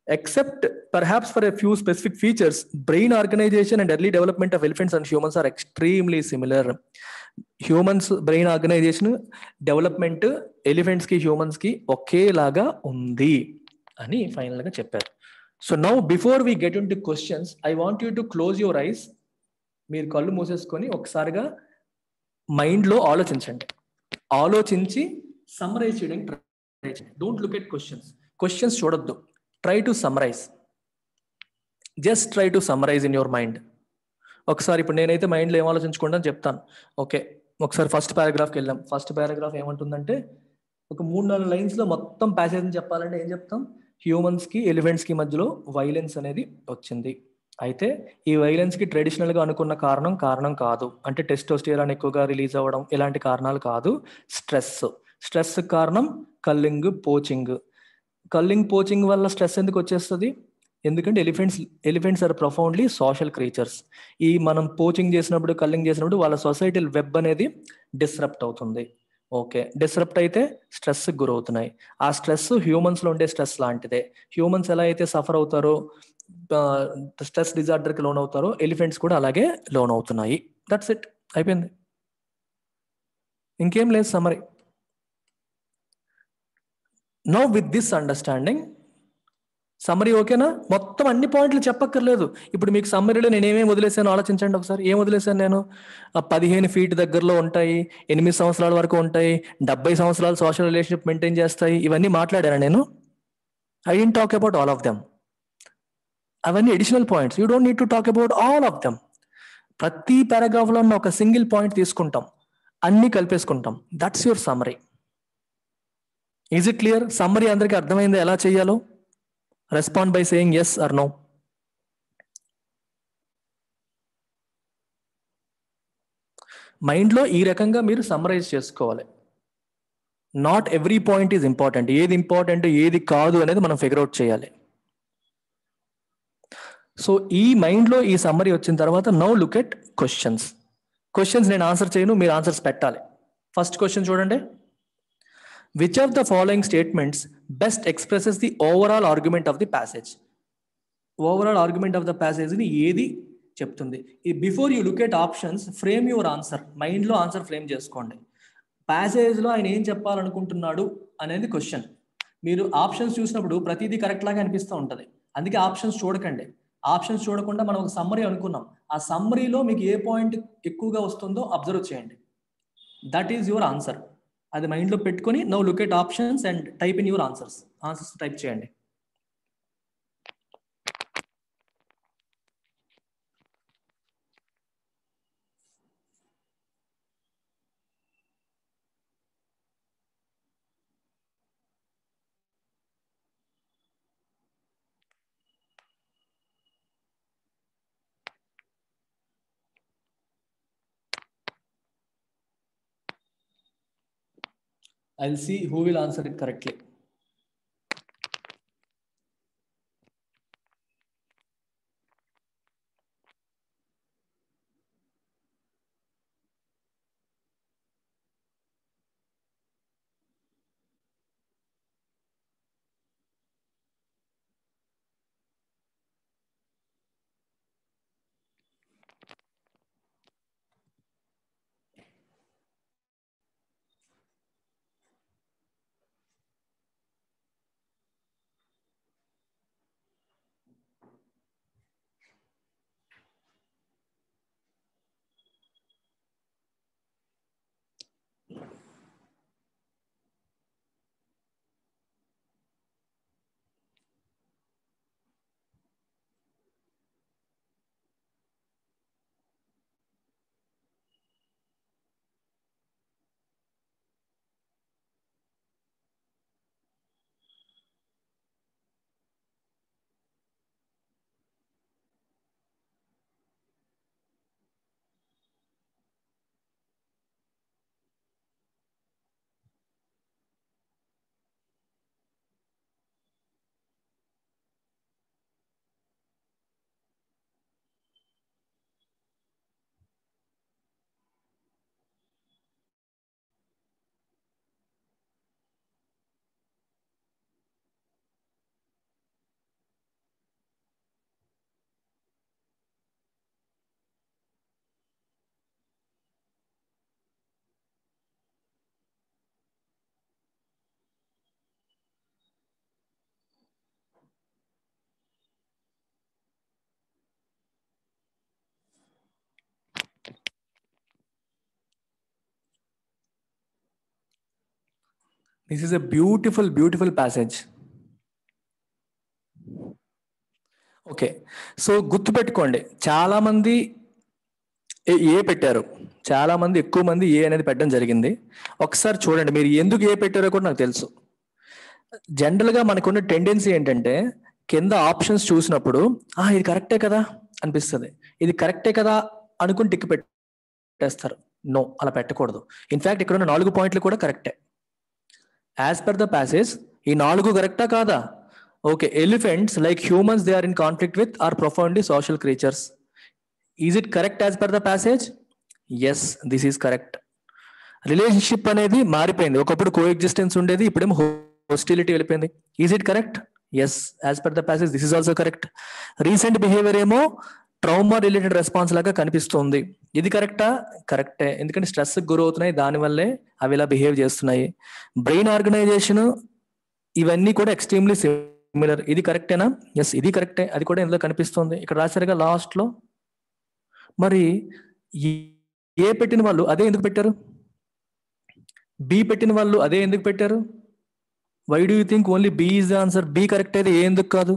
except perhaps for a few specific features, brain organization and early development of elephants and humans are extremely similar. Humans brain organisation development elephants కి హ్యూమన్స్ కి ఒకేలాగా ఉంది అని ఫైనల్ గా చెప్పారు so now before we get into questions I want you to close your eyes మీరు కళ్ళు మూసేసుకొని ఒకసారిగా మైండ్ లో ఆలోచించండి ఆలోచించి సమ్మరైజ్ చేయడానికి ట్రై చేయండి don't look at questions questions చూడొద్దు try to summarise just try to summarise in your mind ఒకసారి ఇప్పుడు నేనైతే మైండ్లో ఏం ఆలోచించుకుంటాను చెప్తాను ఓకే ఒకసారి ఫస్ట్ పారాగ్రాఫ్కి వెళ్ళాం ఫస్ట్ పారాగ్రాఫ్ ఏమంటుందంటే ఒక మూడు నాలుగు లైన్స్లో మొత్తం ప్యాసేజ్ చెప్పాలంటే ఏం చెప్తాం హ్యూమన్స్కి ఎలిఫెంట్స్కి మధ్యలో వైలెన్స్ అనేది వచ్చింది అయితే ఈ వైలెన్స్కి ట్రెడిషనల్గా అనుకున్న కారణం కారణం కాదు అంటే టెస్టోస్టియరాన్ ఎక్కువగా రిలీజ్ అవ్వడం ఇలాంటి కారణాలు కాదు స్ట్రెస్ స్ట్రెస్ కారణం కల్లింగ్ పోచింగ్ కల్లింగ్ పోచింగ్ వల్ల స్ట్రెస్ ఎందుకు వచ్చేస్తుంది ఎందుకంటే elephants elephants are profoundly social creatures ఈ మనం పోచింగ్ చేసినప్పుడు కల్లింగ్ చేసినప్పుడు వాళ్ళ సొసైటల్ వెబ్ అనేది డిస్రప్ట్ అవుతుంది ఓకే డిస్రప్ట్ అయితే స్ట్రెస్ గురవుతున్నాయి ఆ స్ట్రెస్ హ్యూమన్స్లో ఉండే స్ట్రెస్ లాంటిదే హ్యూమన్స్ ఎలా అయితే సఫర్ అవుతారో స్ట్రెస్ డిజార్డర్కి లోన్ అవుతారో ఎలిఫెంట్స్ కూడా అలాగే లోన్ అవుతున్నాయి దట్స్ ఇట్ అయిపోయింది ఇంకేం లేదు summary no with this understanding summary ఓకేనా మొత్తం అన్ని పాయింట్లు చెప్పక్కర్లేదు ఇప్పుడు మీకు సమ్మరీలో నేను ఏమేమి వదిలేసాను ఆలోచించండి ఒకసారి ఏం వదిలేసాను నేను పదిహేను ఫీట్ దగ్గరలో ఉంటాయి ఎనిమిది సంవత్సరాల వరకు ఉంటాయి డెబ్బై సంవత్సరాలు సోషల్ రిలేషన్షిప్ మెయింటైన్ చేస్తాయి ఇవన్నీ మాట్లాడాను నేను I didn't talk about all of them అవన్నీ additional points you don't need to talk about all of them ప్రతి పారాగ్రాఫ్లో ఉన్న ఒక సింగిల్ పాయింట్ తీసుకుంటాం అన్ని కలిపేసుకుంటాం that's your summary is it clear summary అందరికీ అర్థమైంది ఎలా చేయాలో respond by saying yes or no మైండ్లో ఈ రకంగా మీరు సమ్మరైజ్ చేసుకోవాలి not every point is important ఏది ఇంపార్టెంట్ ఏది కాదు అనేది మనం ఫిగర్ అవుట్ చేయాలి సో ఈ మైండ్లో ఈ సమ్మరీ వచ్చిన తర్వాత now look at questions questions నేను ఆన్సర్ చేయను మీరు ఆన్సర్స్ పెట్టాలి ఫస్ట్ క్వశ్చన్ చూడండి which of the following statements best expresses the overall argument of the passage overall argument of the ప్యాసేజ్ని ఏది చెప్తుంది ఈ before you look at options frame your answer మైండ్లో ఆన్సర్ ఫ్రేమ్ చేసుకోండి ప్యాసేజ్లో ఆయన ఏం చెప్పాలనుకుంటున్నాడు అనేది క్వశ్చన్ మీరు ఆప్షన్స్ చూసినప్పుడు ప్రతిదీ కరెక్ట్ లాగా అనిపిస్తూ ఉంటుంది అందుకే ఆప్షన్స్ చూడకండి ఆప్షన్స్ చూడకుండా మనం ఒక సమ్మరీ అనుకున్నాం ఆ సమ్మరీలో మీకు ఏ పాయింట్ ఎక్కువగా వస్తుందో అబ్జర్వ్ చేయండి దట్ ఈజ్ యువర్ ఆన్సర్ అది మైండ్లో పెట్టుకొని no look at options and type in your answers answers type చేయండి I'll see who will answer it correctly. This is a beautiful beautiful passage okay so గుర్తుపెట్టుకోండి చాలా మంది ఏ ఏ పెట్టారు చాలా మంది ఎక్కువ మంది ఏ అనేది పెట్టడం జరిగింది ఒకసారి చూడండి మీరు ఎందుకు ఏ పెట్టారో కూడా నాకు తెలుసు జనరల్ గా మనకున్న టెండెన్సీ ఏంటంటే కింద ఆప్షన్స్ చూసినప్పుడు ఆ ఇది కరెక్టే కదా అనిపిస్తుంది ఇది కరెక్టే కదా అనుకుని టిక్ పెట్టేస్తారు నో అలా పెట్టకూడదు ఇన్ఫాక్ట్ ఇక్కడ ఉన్న నాలుగు పాయింట్లు కూడా కరెక్టే యాజ్ పర్ ద ప్యాసేజ్ ఈ నాలుగు కరెక్టా కాదా okay elephants like humans they are in conflict with are profoundly social creatures is it correct as per the passage yes this is correct relationship అనేది మారిపోయింది ఒకప్పుడు కో ఎగ్జిస్టెన్స్ ఉండేది ఇప్పుడేమో హోస్టిలిటీ వెళ్ళిపోయింది is it correct yes as per the passage this is also correct recent behaviour ఏమో ట్రౌమా రిలేటెడ్ రెస్పాన్స్ లాగా కనిపిస్తుంది ఇది కరెక్టా కరెక్టే ఎందుకంటే స్ట్రెస్ గురవుతున్నాయి దానివల్లే అవి ఇలా బిహేవ్ చేస్తున్నాయి బ్రెయిన్ ఆర్గనైజేషన్ ఇవన్నీ కూడా ఎక్స్ట్రీమ్లీ సిమిలర్ ఇది కరెక్టేనా ఎస్ ఇది కరెక్టే అది కూడా ఇందులో కనిపిస్తుంది ఇక్కడ రాశారుగా లాస్ట్ లో మరి ఏ పెట్టిన వాళ్ళు అదే ఎందుకు పెట్టారు బి పెట్టిన వాళ్ళు అదే ఎందుకు పెట్టారు why do you think only B is the answer B correct అయితే ఏ ఎందుకు కాదు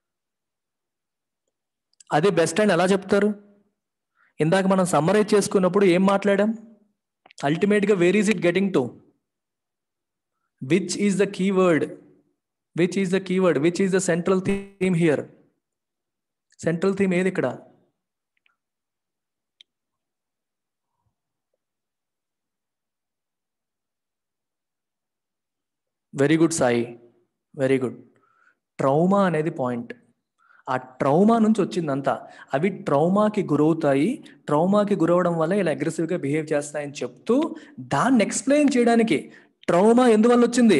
అదే బెస్ట్ అని ఎలా చెప్తారు ఇందాక మనం సమ్మరైజ్ చేసుకున్నప్పుడు ఏం మాట్లాడాం అల్టిమేట్గా where is it getting to which is the keyword which is the keyword which is the central theme here central theme ఏది ఇక్కడ very good Sai very good trauma అనేది పాయింట్ ఆ ట్రౌమా నుంచి వచ్చిందంతా అవి ట్రౌమాకి గురవుతాయి ట్రౌమాకి గురవడం వల్ల ఇలా అగ్రెసివ్గా బిహేవ్ చేస్తాయని చెప్తూ దాన్ని ఎక్స్ప్లెయిన్ చేయడానికి ట్రౌమా ఎందువల్ల వచ్చింది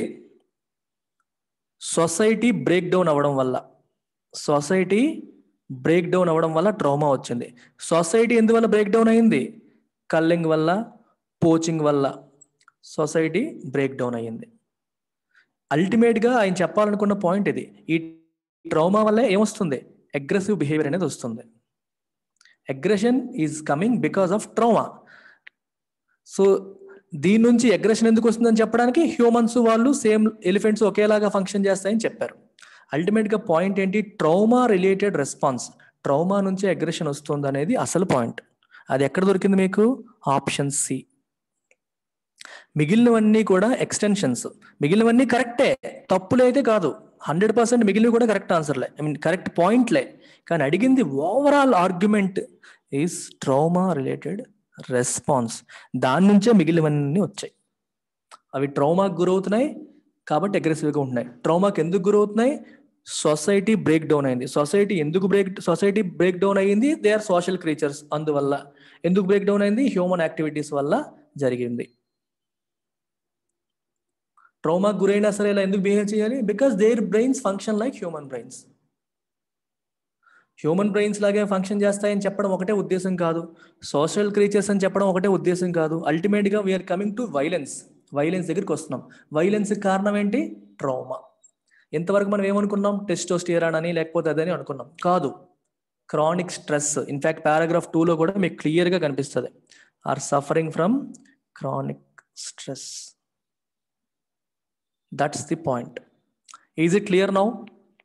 సొసైటీ బ్రేక్ డౌన్ అవ్వడం వల్ల సొసైటీ బ్రేక్ డౌన్ అవ్వడం వల్ల ట్రౌమా వచ్చింది సొసైటీ ఎందువల్ల బ్రేక్ డౌన్ అయింది కల్లింగ్ వల్ల పోచింగ్ వల్ల సొసైటీ బ్రేక్ డౌన్ అయ్యింది అల్టిమేట్గా ఆయన చెప్పాలనుకున్న పాయింట్ ఇది ఈ ట్రౌమా వల్ల ఏమొస్తుంది అగ్రెసివ్ బిహేవియర్ అనేది వస్తుంది aggression is coming because of trauma so దీని నుంచి అగ్రెషన్ ఎందుకు వస్తుందని చెప్పడానికి హ్యూమన్స్ వాళ్ళు సేమ్ ఎలిఫెంట్స్ ఒకేలాగా ఫంక్షన్ చేస్తాయని చెప్పారు అల్టిమేట్గా పాయింట్ ఏంటి ట్రౌమా రిలేటెడ్ రెస్పాన్స్ ట్రౌమా నుంచి అగ్రెషన్ వస్తుంది అనేది అసలు పాయింట్ అది ఎక్కడ దొరికింది మీకు ఆప్షన్ సి మిగిలినవన్నీ కూడా ఎక్స్టెన్షన్స్ మిగిలినవన్నీ కరెక్టే తప్పులే అయితే కాదు హండ్రెడ్ పర్సెంట్ మిగిలినవి కూడా కరెక్ట్ ఆన్సర్లే ఐ మీన్ కరెక్ట్ పాయింట్లే కానీ అడిగింది overall argument is trauma related response దాని నుంచే మిగిలినవన్నీ వచ్చాయి అవి ట్రౌమాకి గురవుతున్నాయి కాబట్టి అగ్రెసివ్గా ఉంటున్నాయి ట్రౌమాకి ఎందుకు గురవుతున్నాయి సొసైటీ బ్రేక్ డౌన్ అయింది సొసైటీ ఎందుకు బ్రేక్ సొసైటీ బ్రేక్ డౌన్ అయ్యింది దే ఆర్ సోషల్ క్రీచర్స్ అందువల్ల ఎందుకు బ్రేక్ డౌన్ అయింది హ్యూమన్ యాక్టివిటీస్ వల్ల జరిగింది ట్రౌమాకి గురైనా సరే ఇలా ఎందుకు బిహేవ్ చేయాలి because their brains function like human brains human brains లాగే ఫంక్షన్ చేస్తాయని చెప్పడం ఒకటే ఉద్దేశం కాదు సోషల్ క్రీచర్స్ అని చెప్పడం ఒకటే ఉద్దేశం కాదు అల్టిమేట్గా we're coming to violence violence దగ్గరికి వస్తున్నాం వైలెన్స్ కారణం ఏంటి ట్రౌమా ఇంతవరకు మనం ఏమనుకున్నాం టెస్టోస్టియరాన్ అని లేకపోతే అదని అనుకున్నాం కాదు క్రానిక్ స్ట్రెస్ ఇన్ఫాక్ట్ పారాగ్రాఫ్ టూలో కూడా మీకు క్లియర్గా కనిపిస్తుంది are suffering from chronic stress that's the point is it clear now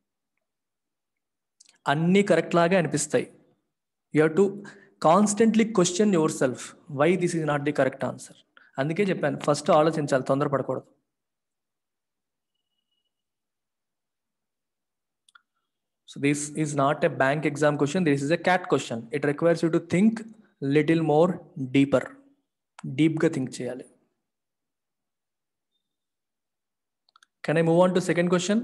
అన్నీ కరెక్ట్ లాగే అనిపిస్తాయి you to constantly question yourself why this is not the correct answer అందుకే చెప్పాను ఫస్ట్ ఆలోచించాలి తొందరపడకూడదు so this is not a bank exam question this is a CAT question it requires you to think little more deeper డీప్గా థింక్ చేయాలి can I move on to second question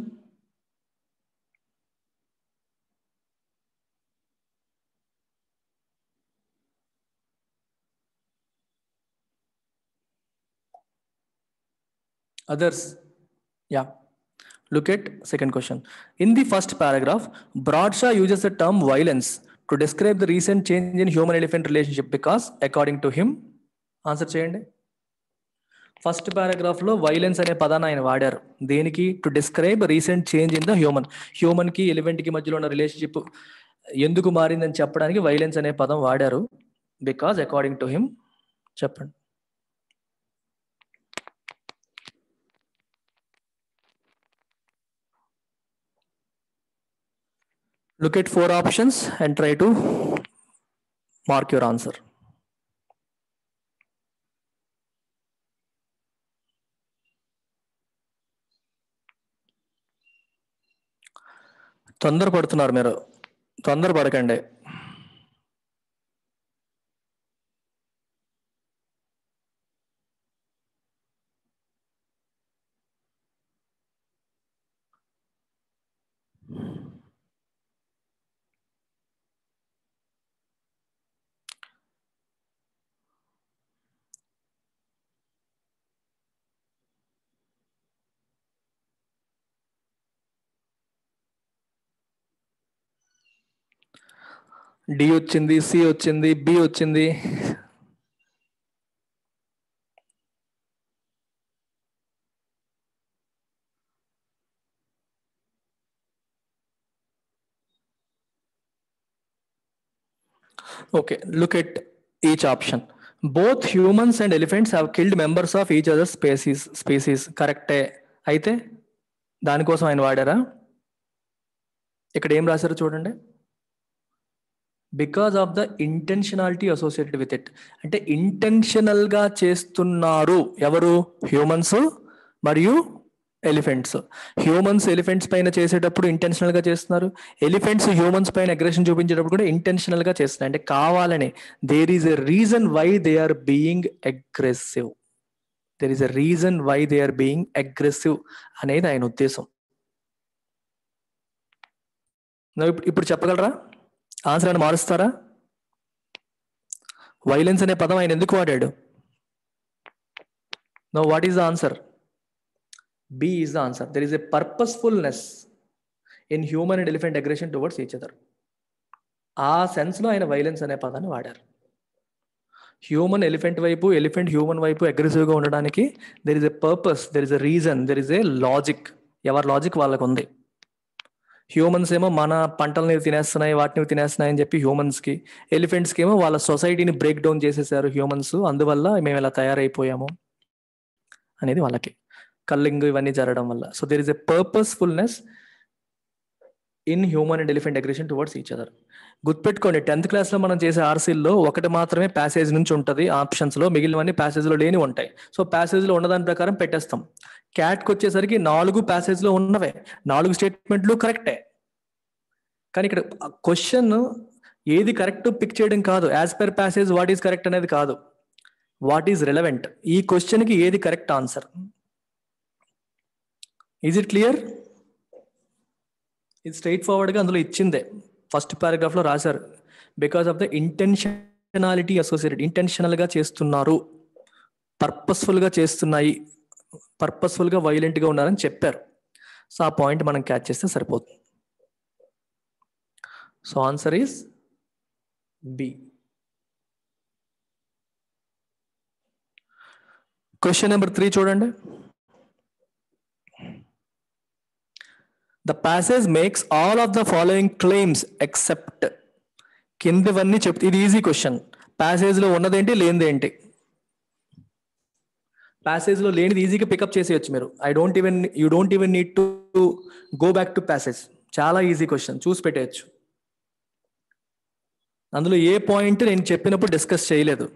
others yeah look at second question in the first paragraph bradshaw uses the term violence to describe the recent change in human elephant relationship because according to him answer చేయండి ఫస్ట్ పారాగ్రాఫ్ లో వైలెన్స్ అనే పదాన్ని ఆయన వాడారు దేనికి to describe recent change in the human human కి ఎలిఫెంట్ కి మధ్యలో ఉన్న రిలేషన్షిప్ ఎందుకు మారిందని చెప్పడానికి వైలెన్స్ అనే పదం వాడారు బికాజ్ అకార్డింగ్ టు హిమ్ చెప్పండి look at four options and try to mark your answer తొందర పడుతున్నారు మీరు తొందర పడకండి డి వచ్చింది సి వచ్చింది బి వచ్చింది Okay, look at each option. Both humans and elephants have killed members of each other's species. Species కరెక్టే అయితే దానికోసం ఆయన వాడారా ఇక్కడ ఏం రాశారో చూడండి because of the intentionality associated with it అంటే ఇంటెన్షనల్ గా చేస్తున్నారు ఎవరు హ్యూమన్స్ మరియు ఎలిఫెంట్స్ హ్యూమన్స్ ఎలిఫెంట్స్ పైన చేసేటప్పుడు ఇంటెన్షనల్ గా చేస్తున్నారు ఎలిఫెంట్స్ హ్యూమన్స్ పైన అగ్రెషన్ చూపించేటప్పుడు కూడా ఇంటెన్షనల్ గా చేస్తున్నాయి అంటే కావాలని there is a reason why they are being aggressive there is a reason why they are being aggressive అనేది ఆయన ఉద్దేశం ఇప్పుడు చెప్పగలరా ఆన్సర్ అని మారుస్తారా వైలెన్స్ అనే పదం ఆయన ఎందుకు వాడాడు no what is the answer B is the answer there is a purposefulness in human and elephant aggression towards each other ఆ సెన్స్లో ఆయన వైలెన్స్ అనే పదాన్ని వాడారు హ్యూమన్ ఎలిఫెంట్ వైపు ఎలిఫెంట్ హ్యూమన్ వైపు అగ్రెసివ్గా ఉండడానికి there is a purpose there is a reason there is a logic ఎవరి లాజిక్ వాళ్ళకు ఉంది హ్యూమన్స్ ఏమో మన పంటల్ని తినేస్తున్నాయి వాటిని తినేస్తున్నాయి అని చెప్పి హ్యూమన్స్కి ఎలిఫెంట్స్కి ఏమో వాళ్ళ సొసైటీని బ్రేక్ డౌన్ చేసేసారు హ్యూమన్స్ అందువల్ల మేము ఇలా తయారైపోయాము అనేది వాళ్ళకి కల్లింగ్ ఇవన్నీ జరగడం వల్ల so there is a purposefulness in human and elephant aggression towards each other గుర్తుపెట్టుకోండి టెన్త్ క్లాస్లో మనం చేసే ఆర్సీల్లో ఒకటి మాత్రమే ప్యాసేజ్ నుంచి ఉంటుంది ఆప్షన్స్లో మిగిలినవన్నీ ప్యాసేజ్లో లేని ఉంటాయి సో ప్యాసేజ్లో ఉన్నదాని ప్రకారం పెట్టేస్తాం క్యాట్కి వచ్చేసరికి నాలుగు ప్యాసేజ్లో ఉన్నవే నాలుగు స్టేట్మెంట్లు కరెక్టే కానీ ఇక్కడ క్వశ్చన్ ఏది కరెక్ట్ పిక్ చేయడం కాదు as per passage what is correct అనేది కాదు వాట్ ఈస్ రిలవెంట్ ఈ క్వశ్చన్కి ఏది correct answer is it clear ఇది స్ట్రైట్ ఫార్వర్డ్గా అందులో ఇచ్చిందే ఫస్ట్ పారాగ్రాఫ్లో రాశారు because of the intentionality associated ఇంటెన్షనల్గా చేస్తున్నారు పర్పస్ఫుల్గా చేస్తున్నాయి పర్పస్ఫుల్గా వైలెంట్గా ఉన్నారని చెప్పారు సో ఆ పాయింట్ మనం క్యాచ్ చేస్తే సరిపోతుంది so answer is B question number three చూడండి the passage makes all of the following claims except కిందవన్నీ చెప్తే ఇది ఈజీ క్వశ్చన్ ప్యాసేజ్లో ఉన్నదేంటి లేనిదేంటి ప్యాసేజ్లో లేనిది ఈజీగా పికప్ చేసేయచ్చు మీరు I don't even you don't even need to go back to passage చాలా ఈజీ క్వశ్చన్ చూసి పెట్టేయచ్చు అందులో ఏ పాయింట్ నేను చెప్పినప్పుడు డిస్కస్ చేయలేదు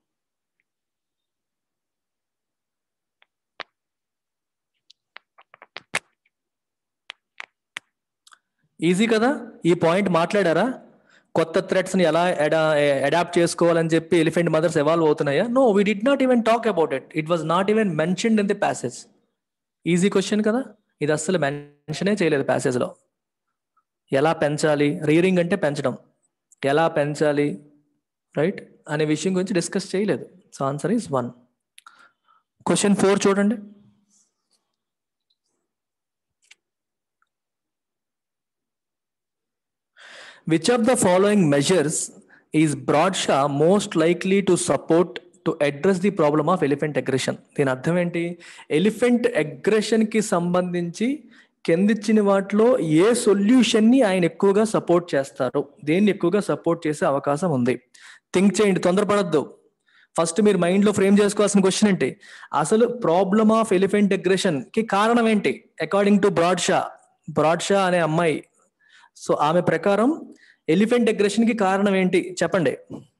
ఈజీ కదా ఈ పాయింట్ మాట్లాడారా కొత్త థ్రెడ్స్ ని ఎలా అడాప్ట్ చేసుకోవాలని చెప్పి ఎలిఫెంట్ మదర్స్ ఎవాల్వ్ అవుతున్నాయా no we did not even talk about it it was not even mentioned in the passage easy question కదా ఇది అస్సలు మెన్షనే చేయలేదు ప్యాసేజ్లో ఎలా పెంచాలి రీరింగ్ అంటే పెంచడం ఎలా పెంచాలి రైట్ అనే విషయం గురించి డిస్కస్ చేయలేదు so answer is one question four చూడండి Which of the following measures is Bradshaw most likely to support to address the problem of elephant aggression దీని అర్థం ఏంటి ఎలిఫెంట్ అగ్రెషన్ కి సంబంధించి కిందిచ్చిన వాటిలో ఏ సొల్యూషన్ ని ఆయన ఎక్కువగా సపోర్ట్ చేస్తారు దేన్ని ఎక్కువగా సపోర్ట్ చేసే అవకాశం ఉంది థింక్ చేయండి తొందరపడద్దు ఫస్ట్ మీరు మైండ్ లో ఫ్రేమ్ చేసుకోవాల్సిన క్వశ్చన్ ఏంటి అసలు ప్రాబ్లమ్ ఆఫ్ ఎలిఫెంట్ అగ్రెషన్ కి కారణం ఏంటి అకార్డింగ్ టు బ్రాడ్షా బ్రాడ్షా అనే అమ్మాయి సో ఆమె ప్రకారం ఎలిఫెంట్ అగ్రెషన్ కి కారణం ఏంటి చెప్పండి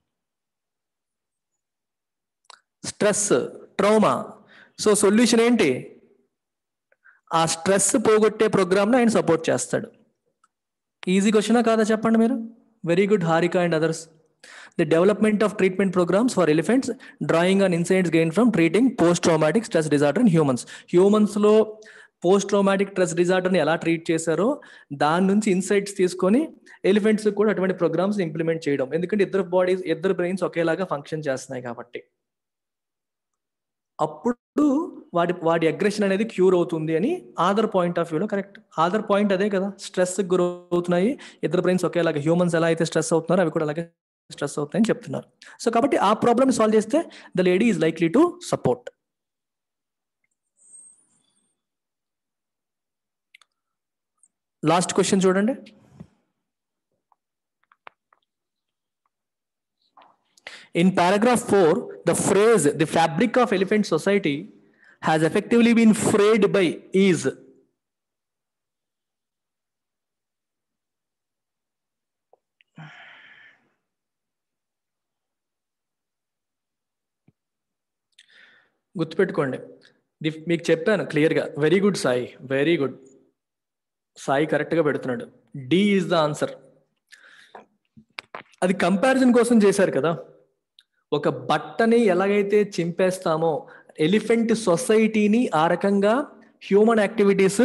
స్ట్రెస్ ట్రౌమా సో సొల్యూషన్ ఏంటి ఆ స్ట్రెస్ పోగొట్టే ప్రోగ్రామ్ని ఆయన సపోర్ట్ చేస్తాడు ఈజీ క్వశ్చనా కాదా చెప్పండి మీరు very good Harika and others the development of treatment programs for elephants drawing on insights gain from treating post traumatic stress disorder in humans హ్యూమన్స్లో పోస్ట్ ట్రామాటిక్ స్ట్రెస్ డిజార్డర్ని ఎలా ట్రీట్ చేశారో దాని నుంచి ఇన్సైట్స్ తీసుకొని ఎలిఫెంట్స్ కూడా అటువంటి ప్రోగ్రామ్స్ ఇంప్లిమెంట్ చేయడం ఎందుకంటే ఇద్దరు బాడీస్ ఇద్దరు బ్రెయిన్స్ ఒకేలాగా ఫంక్షన్ చేస్తున్నాయి కాబట్టి అప్పుడు వాడి వాడి అగ్రెషన్ అనేది క్యూర్ అవుతుంది అని ఆధార్ పాయింట్ ఆఫ్ వ్యూలో కరెక్ట్ ఆధార్ పాయింట్ అదే కదా స్ట్రెస్ గురవుతున్నాయి ఇద్దరు బ్రెయిన్స్ ఒకేలాగా హ్యూమన్స్ ఎలా అయితే స్ట్రెస్ అవుతున్నారో అవి కూడా అలాగే స్ట్రెస్ అవుతాయని చెప్తున్నారు సో కాబట్టి ఆ ప్రాబ్లమ్ సాల్వ్ చేస్తే the lady is likely to support last question చూడండి In paragraph 4, the phrase the fabric of elephant society has effectively been frayed by is గుర్తుపెట్టుకోండి ది- మీకు చెప్పాను క్లియర్గా very good Sai very good Sai కరెక్ట్గా పెడుతున్నాడు డి ఈజ్ ద ఆన్సర్ అది కంపారిజన్ కోసం చేశారు కదా ఒక బట్టని ఎలాగైతే చింపేస్తామో ఎలిఫెంట్ సొసైటీని ఆ రకంగా హ్యూమన్ యాక్టివిటీస్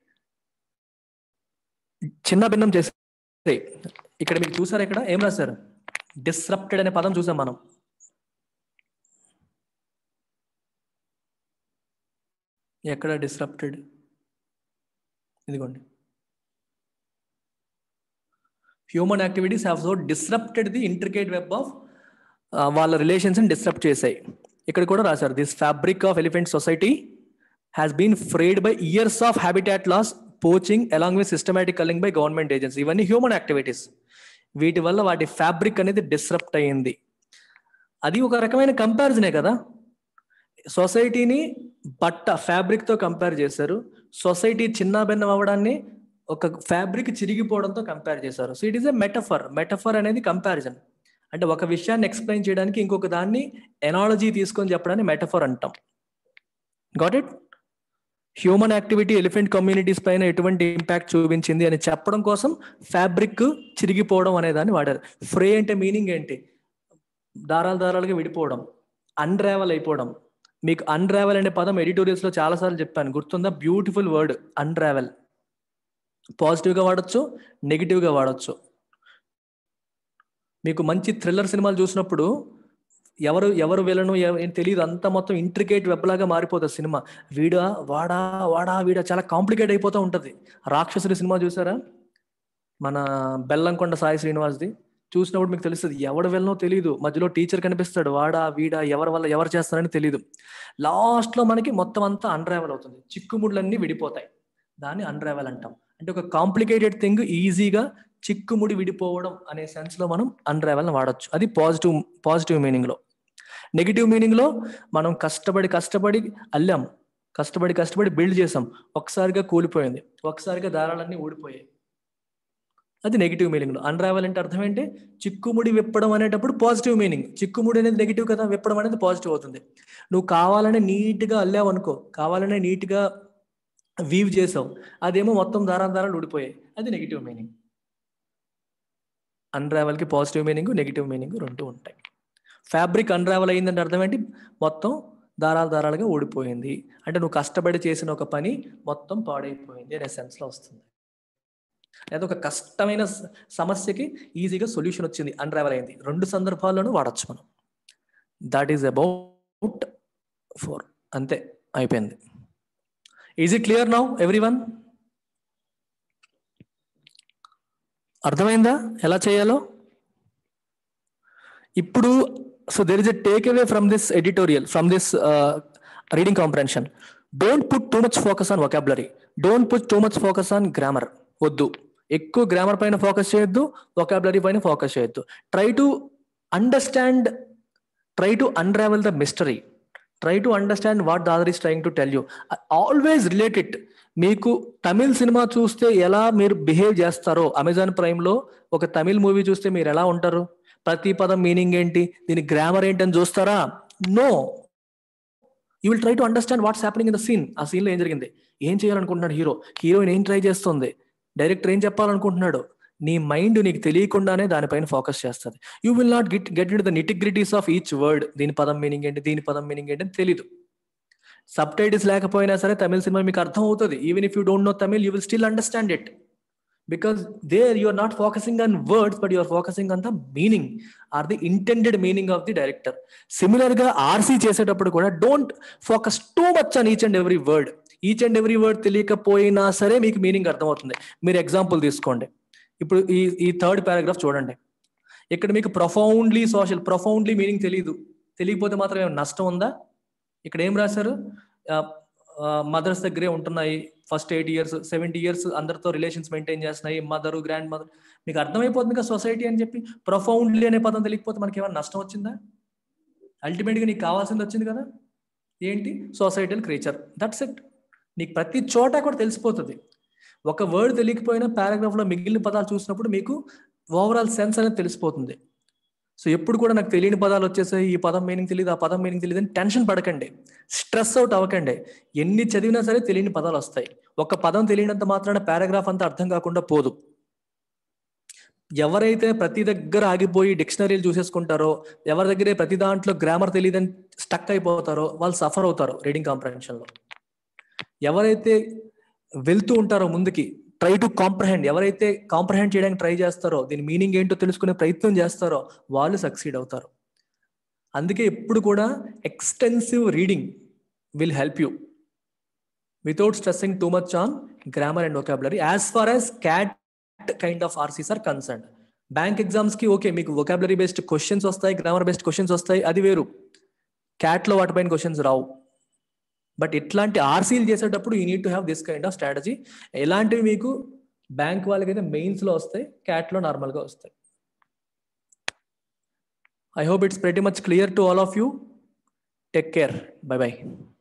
చిన్న భిన్నం చేస్తాయి ఇక్కడ మీకు చూసారు ఇక్కడ ఏం రాశారు డిస్రప్టెడ్ అనే పదం చూసాం మనం ఎక్కడ డిస్రప్టెడ్ ఇదిగోండి human activities have so disrupted the intricate web of వాళ్ళ రిలేషన్స్ డిస్టర్బ్ చేశాయి ఇక్కడ కూడా రాశారు this fabric of elephant society has been frayed by years of habitat loss poaching along with systematic culling by government agency ఇవన్నీ హ్యూమన్ యాక్టివిటీస్ వీటి వల్ల వాటి ఫ్యాబ్రిక్ అనేది డిస్రప్ట్ అయ్యింది అది ఒక రకమైన కంపారిజనే కదా సొసైటీని బట్ట ఫ్యాబ్రిక్ తో కంపేర్ చేశారు సొసైటీ చిన్న భిన్నం అవ్వడాన్ని ఒక ఫ్యాబ్రిక్ చిరిగిపోవడంతో కంపేర్ చేశారు so it is a metaphor metaphor అనేది కంపారిజన్ అంటే ఒక విషయాన్ని ఎక్స్ప్లెయిన్ చేయడానికి ఇంకొక దాన్ని ఎనాలజీ తీసుకొని చెప్పడాన్ని మెటఫర్ అంటాం got it human activity elephant communities పైన ఎటువంటి ఇంపాక్ట్ చూపించింది అని చెప్పడం కోసం ఫ్యాబ్రిక్ చిరిగిపోవడం అనే దాన్ని వాడారు ఫ్రే అంటే మీనింగ్ ఏంటి దారాలు దారాలుగా విడిపోవడం అన్రావెల్ అయిపోవడం మీకు అన్రావెల్ అనే పదం ఎడిటోరియల్స్ లో చాలాసార్లు చెప్పాను గుర్తుందా బ్యూటిఫుల్ వర్డ్ అన్రావెల్ పాజిటివ్గా వాడచ్చు నెగిటివ్గా వాడచ్చు మీకు మంచి థ్రిల్లర్ సినిమాలు చూసినప్పుడు ఎవరు ఎవరు వెళ్ళను తెలియదు అంతా మొత్తం ఇంట్రికేట్ వెబ్ లాగా మారిపోతుంది సినిమా వీడా వాడా వాడా వీడా చాలా కాంప్లికేట్ అయిపోతూ ఉంటుంది రాక్షసుడి సినిమా చూసారా మన బెల్లంకొండ సాయి శ్రీనివాస్ది చూసినప్పుడు మీకు తెలుస్తుంది ఎవడు వెళ్ళనో తెలియదు మధ్యలో టీచర్ కనిపిస్తాడు వాడా వీడా ఎవరి వల్ల ఎవరు చేస్తారని తెలియదు లాస్ట్లో మనకి మొత్తం అంతా అన్రావెల్ అవుతుంది చిక్కుముళ్ళన్నీ విడిపోతాయి దాన్ని అన్రావెల్ అంటాం అంటే ఒక కాంప్లికేటెడ్ థింగ్ ఈజీగా చిక్కుముడి విడిపోవడం అనే సెన్స్ లో మనం అన్రావెల్ వాడచ్చు అది పాజిటివ్ పాజిటివ్ మీనింగ్ లో నెగిటివ్ మీనింగ్ లో మనం కష్టపడి కష్టపడి అల్లాం కష్టపడి కష్టపడి బిల్డ్ చేసాం ఒకసారిగా కూలిపోయింది ఒకసారిగా దారాలన్నీ ఊడిపోయాయి అది నెగిటివ్ మీనింగ్ లో అన్రావెల్ అంటే అర్థం ఏంటి చిక్కుముడి విప్పడం అనేటప్పుడు పాజిటివ్ మీనింగ్ చిక్కుముడి అనేది నెగిటివ్ కదా విప్పడం అనేది పాజిటివ్ అవుతుంది నువ్వు కావాలనే నీట్గా అల్లావు అనుకో కావాలనే నీట్గా వీవ్ చేసావు అదేమో మొత్తం దారాలు దారాలు ఊడిపోయాయి అది నెగిటివ్ మీనింగ్ అన్రావెల్కి పాజిటివ్ మీనింగ్ నెగిటివ్ మీనింగ్ రెండు ఉంటాయి ఫ్యాబ్రిక్ అన్రావెల్ అయిందంటే అర్థం ఏంటి మొత్తం దారాలు దారాలుగా ఊడిపోయింది అంటే నువ్వు కష్టపడి చేసిన ఒక పని మొత్తం పాడైపోయింది అనే సెన్స్లో వస్తుంది లేదా ఒక కష్టమైన సమస్యకి ఈజీగా సొల్యూషన్ వచ్చింది అన్రావెల్ అయింది రెండు సందర్భాల్లోనూ వాడచ్చు మనం దాట్ ఈజ్ అబౌట్ ఫోర్ అంతే అయిపోయింది is it clear now everyone అర్థమైందా ఎలా చేయాలో ఇప్పుడు so there is a takeaway from this editorial from this reading comprehension don't put too much focus on vocabulary don't put too much focus on grammar వద్దు ఎక్కువ గ్రామర్ పైన ఫోకస్ చేయొద్దు వొకాబులరీ పైన ఫోకస్ చేయొద్దు try to understand try to unravel the mystery try to understand what the author is trying to tell you always relate it మీకు తమిళ్ సినిమా చూస్తే ఎలా మీరు బిహేవ్ చేస్తారో అమెజాన్ ప్రైమ్లో ఒక తమిళ్ మూవీ చూస్తే మీరు ఎలా ఉంటారు ప్రతి పదం మీనింగ్ ఏంటి దీని గ్రామర్ ఏంటి అని చూస్తారా no you will try to understand what's happening in the scene ఆ సీన్లో ఏం జరిగింది ఏం చేయాలనుకుంటున్నాడు హీరో హీరోయిన్ ఏం ట్రై చేస్తుంది డైరెక్టర్ ఏం చెప్పాలనుకుంటున్నాడు నీ మైండ్ నీకు తెలియకుండానే దానిపైన ఫోకస్ చేస్తుంది you will not get get in the nitty gritties of each word దీని పదం మీనింగ్ ఏంటి దీని పదం మీనింగ్ ఏంటి అని తెలీదు సబ్ టైటిల్స్ లేకపోయినా సరే తమిళ సినిమా మీకు అర్థం అవుతుంది even if you don't know Tamil you will still understand it because there you are not focusing on words but you are focusing on the meaning or the intended meaning of the director similar గా ఆర్సీ చేసేటప్పుడు కూడా don't focus too much on each and every word each and every word తెలియకపోయినా సరే మీకు మీనింగ్ అర్థమవుతుంది మీరు ఎగ్జాంపుల్ తీసుకోండి ఇప్పుడు ఈ ఈ థర్డ్ పారాగ్రాఫ్ చూడండి ఇక్కడ మీకు ప్రొఫౌండ్లీ సోషల్ ప్రొఫౌండ్లీ మీనింగ్ తెలియదు తెలియకపోతే మాత్రం ఏమైనా నష్టం ఉందా ఇక్కడ ఏం రాశారు మదర్స్ దగ్గరే ఉంటున్నాయి first eight years seventy years అందరితో రిలేషన్స్ మెయింటైన్ చేస్తున్నాయి మదర్ గ్రాండ్ మదర్ మీకు అర్థమైపోతుంది కదా సొసైటీ అని చెప్పి ప్రొఫౌండ్లీ అనే పదం తెలియకపోతే మనకి ఏమైనా నష్టం వచ్చిందా అల్టిమేట్గా నీకు కావాల్సింది వచ్చింది కదా ఏంటి సొసైటల్ క్రీచర్ దట్స్ ఇట్ నీకు ప్రతి చోట కూడా తెలిసిపోతుంది ఒక వర్డ్ తెలియకపోయినా పారాగ్రాఫ్లో మిగిలిన పదాలు చూసినప్పుడు మీకు ఓవరాల్ సెన్స్ అనేది తెలిసిపోతుంది సో ఎప్పుడు కూడా నాకు తెలియని పదాలు వచ్చేసాయి ఈ పదం మీనింగ్ తెలియదు ఆ పదం మీనింగ్ తెలియదు అని టెన్షన్ పడకండి స్ట్రెస్ అవుట్ అవ్వకండి ఎన్ని చదివినా సరే తెలియని పదాలు వస్తాయి ఒక పదం తెలియనంత మాత్రాన పారాగ్రాఫ్ అంతా అర్థం కాకుండా పోదు ఎవరైతే ప్రతి దగ్గర ఆగిపోయి డిక్షనరీలు చూసేసుకుంటారో ఎవరి దగ్గరే ప్రతి దాంట్లో గ్రామర్ తెలియదని స్టక్ అయిపోతారో వాళ్ళు సఫర్ అవుతారు రీడింగ్ కాంప్రహెన్షన్లో ఎవరైతే వెళ్తూ ఉంటారో ముందుకి ట్రై టు కాంప్రహెండ్ ఎవరైతే కాంప్రహెండ్ చేయడానికి ట్రై చేస్తారో దీని మీనింగ్ ఏంటో తెలుసుకునే ప్రయత్నం చేస్తారో వాళ్ళు సక్సీడ్ అవుతారు అందుకే ఎప్పుడు కూడా extensive reading will help you without stressing too much on grammar and vocabulary as far as CAT kind of RCs are concern bank exams కి ఓకే మీకు వొకాబులరీ బేస్డ్ క్వశ్చన్స్ వస్తాయి గ్రామర్ బేస్డ్ క్వశ్చన్స్ వస్తాయి అది వేరు క్యాట్లో వాటిపైన క్వశ్చన్స్ రావు బట్ ఇట్లాంటి ఆర్సీలు చేసేటప్పుడు you need to have this kind of strategy ఎలాంటివి మీకు బ్యాంక్ వాళ్ళకైతే మెయిన్స్లో వస్తాయి క్యాట్లో నార్మల్గా వస్తాయి I hope it's pretty much clear to all of you take care bye by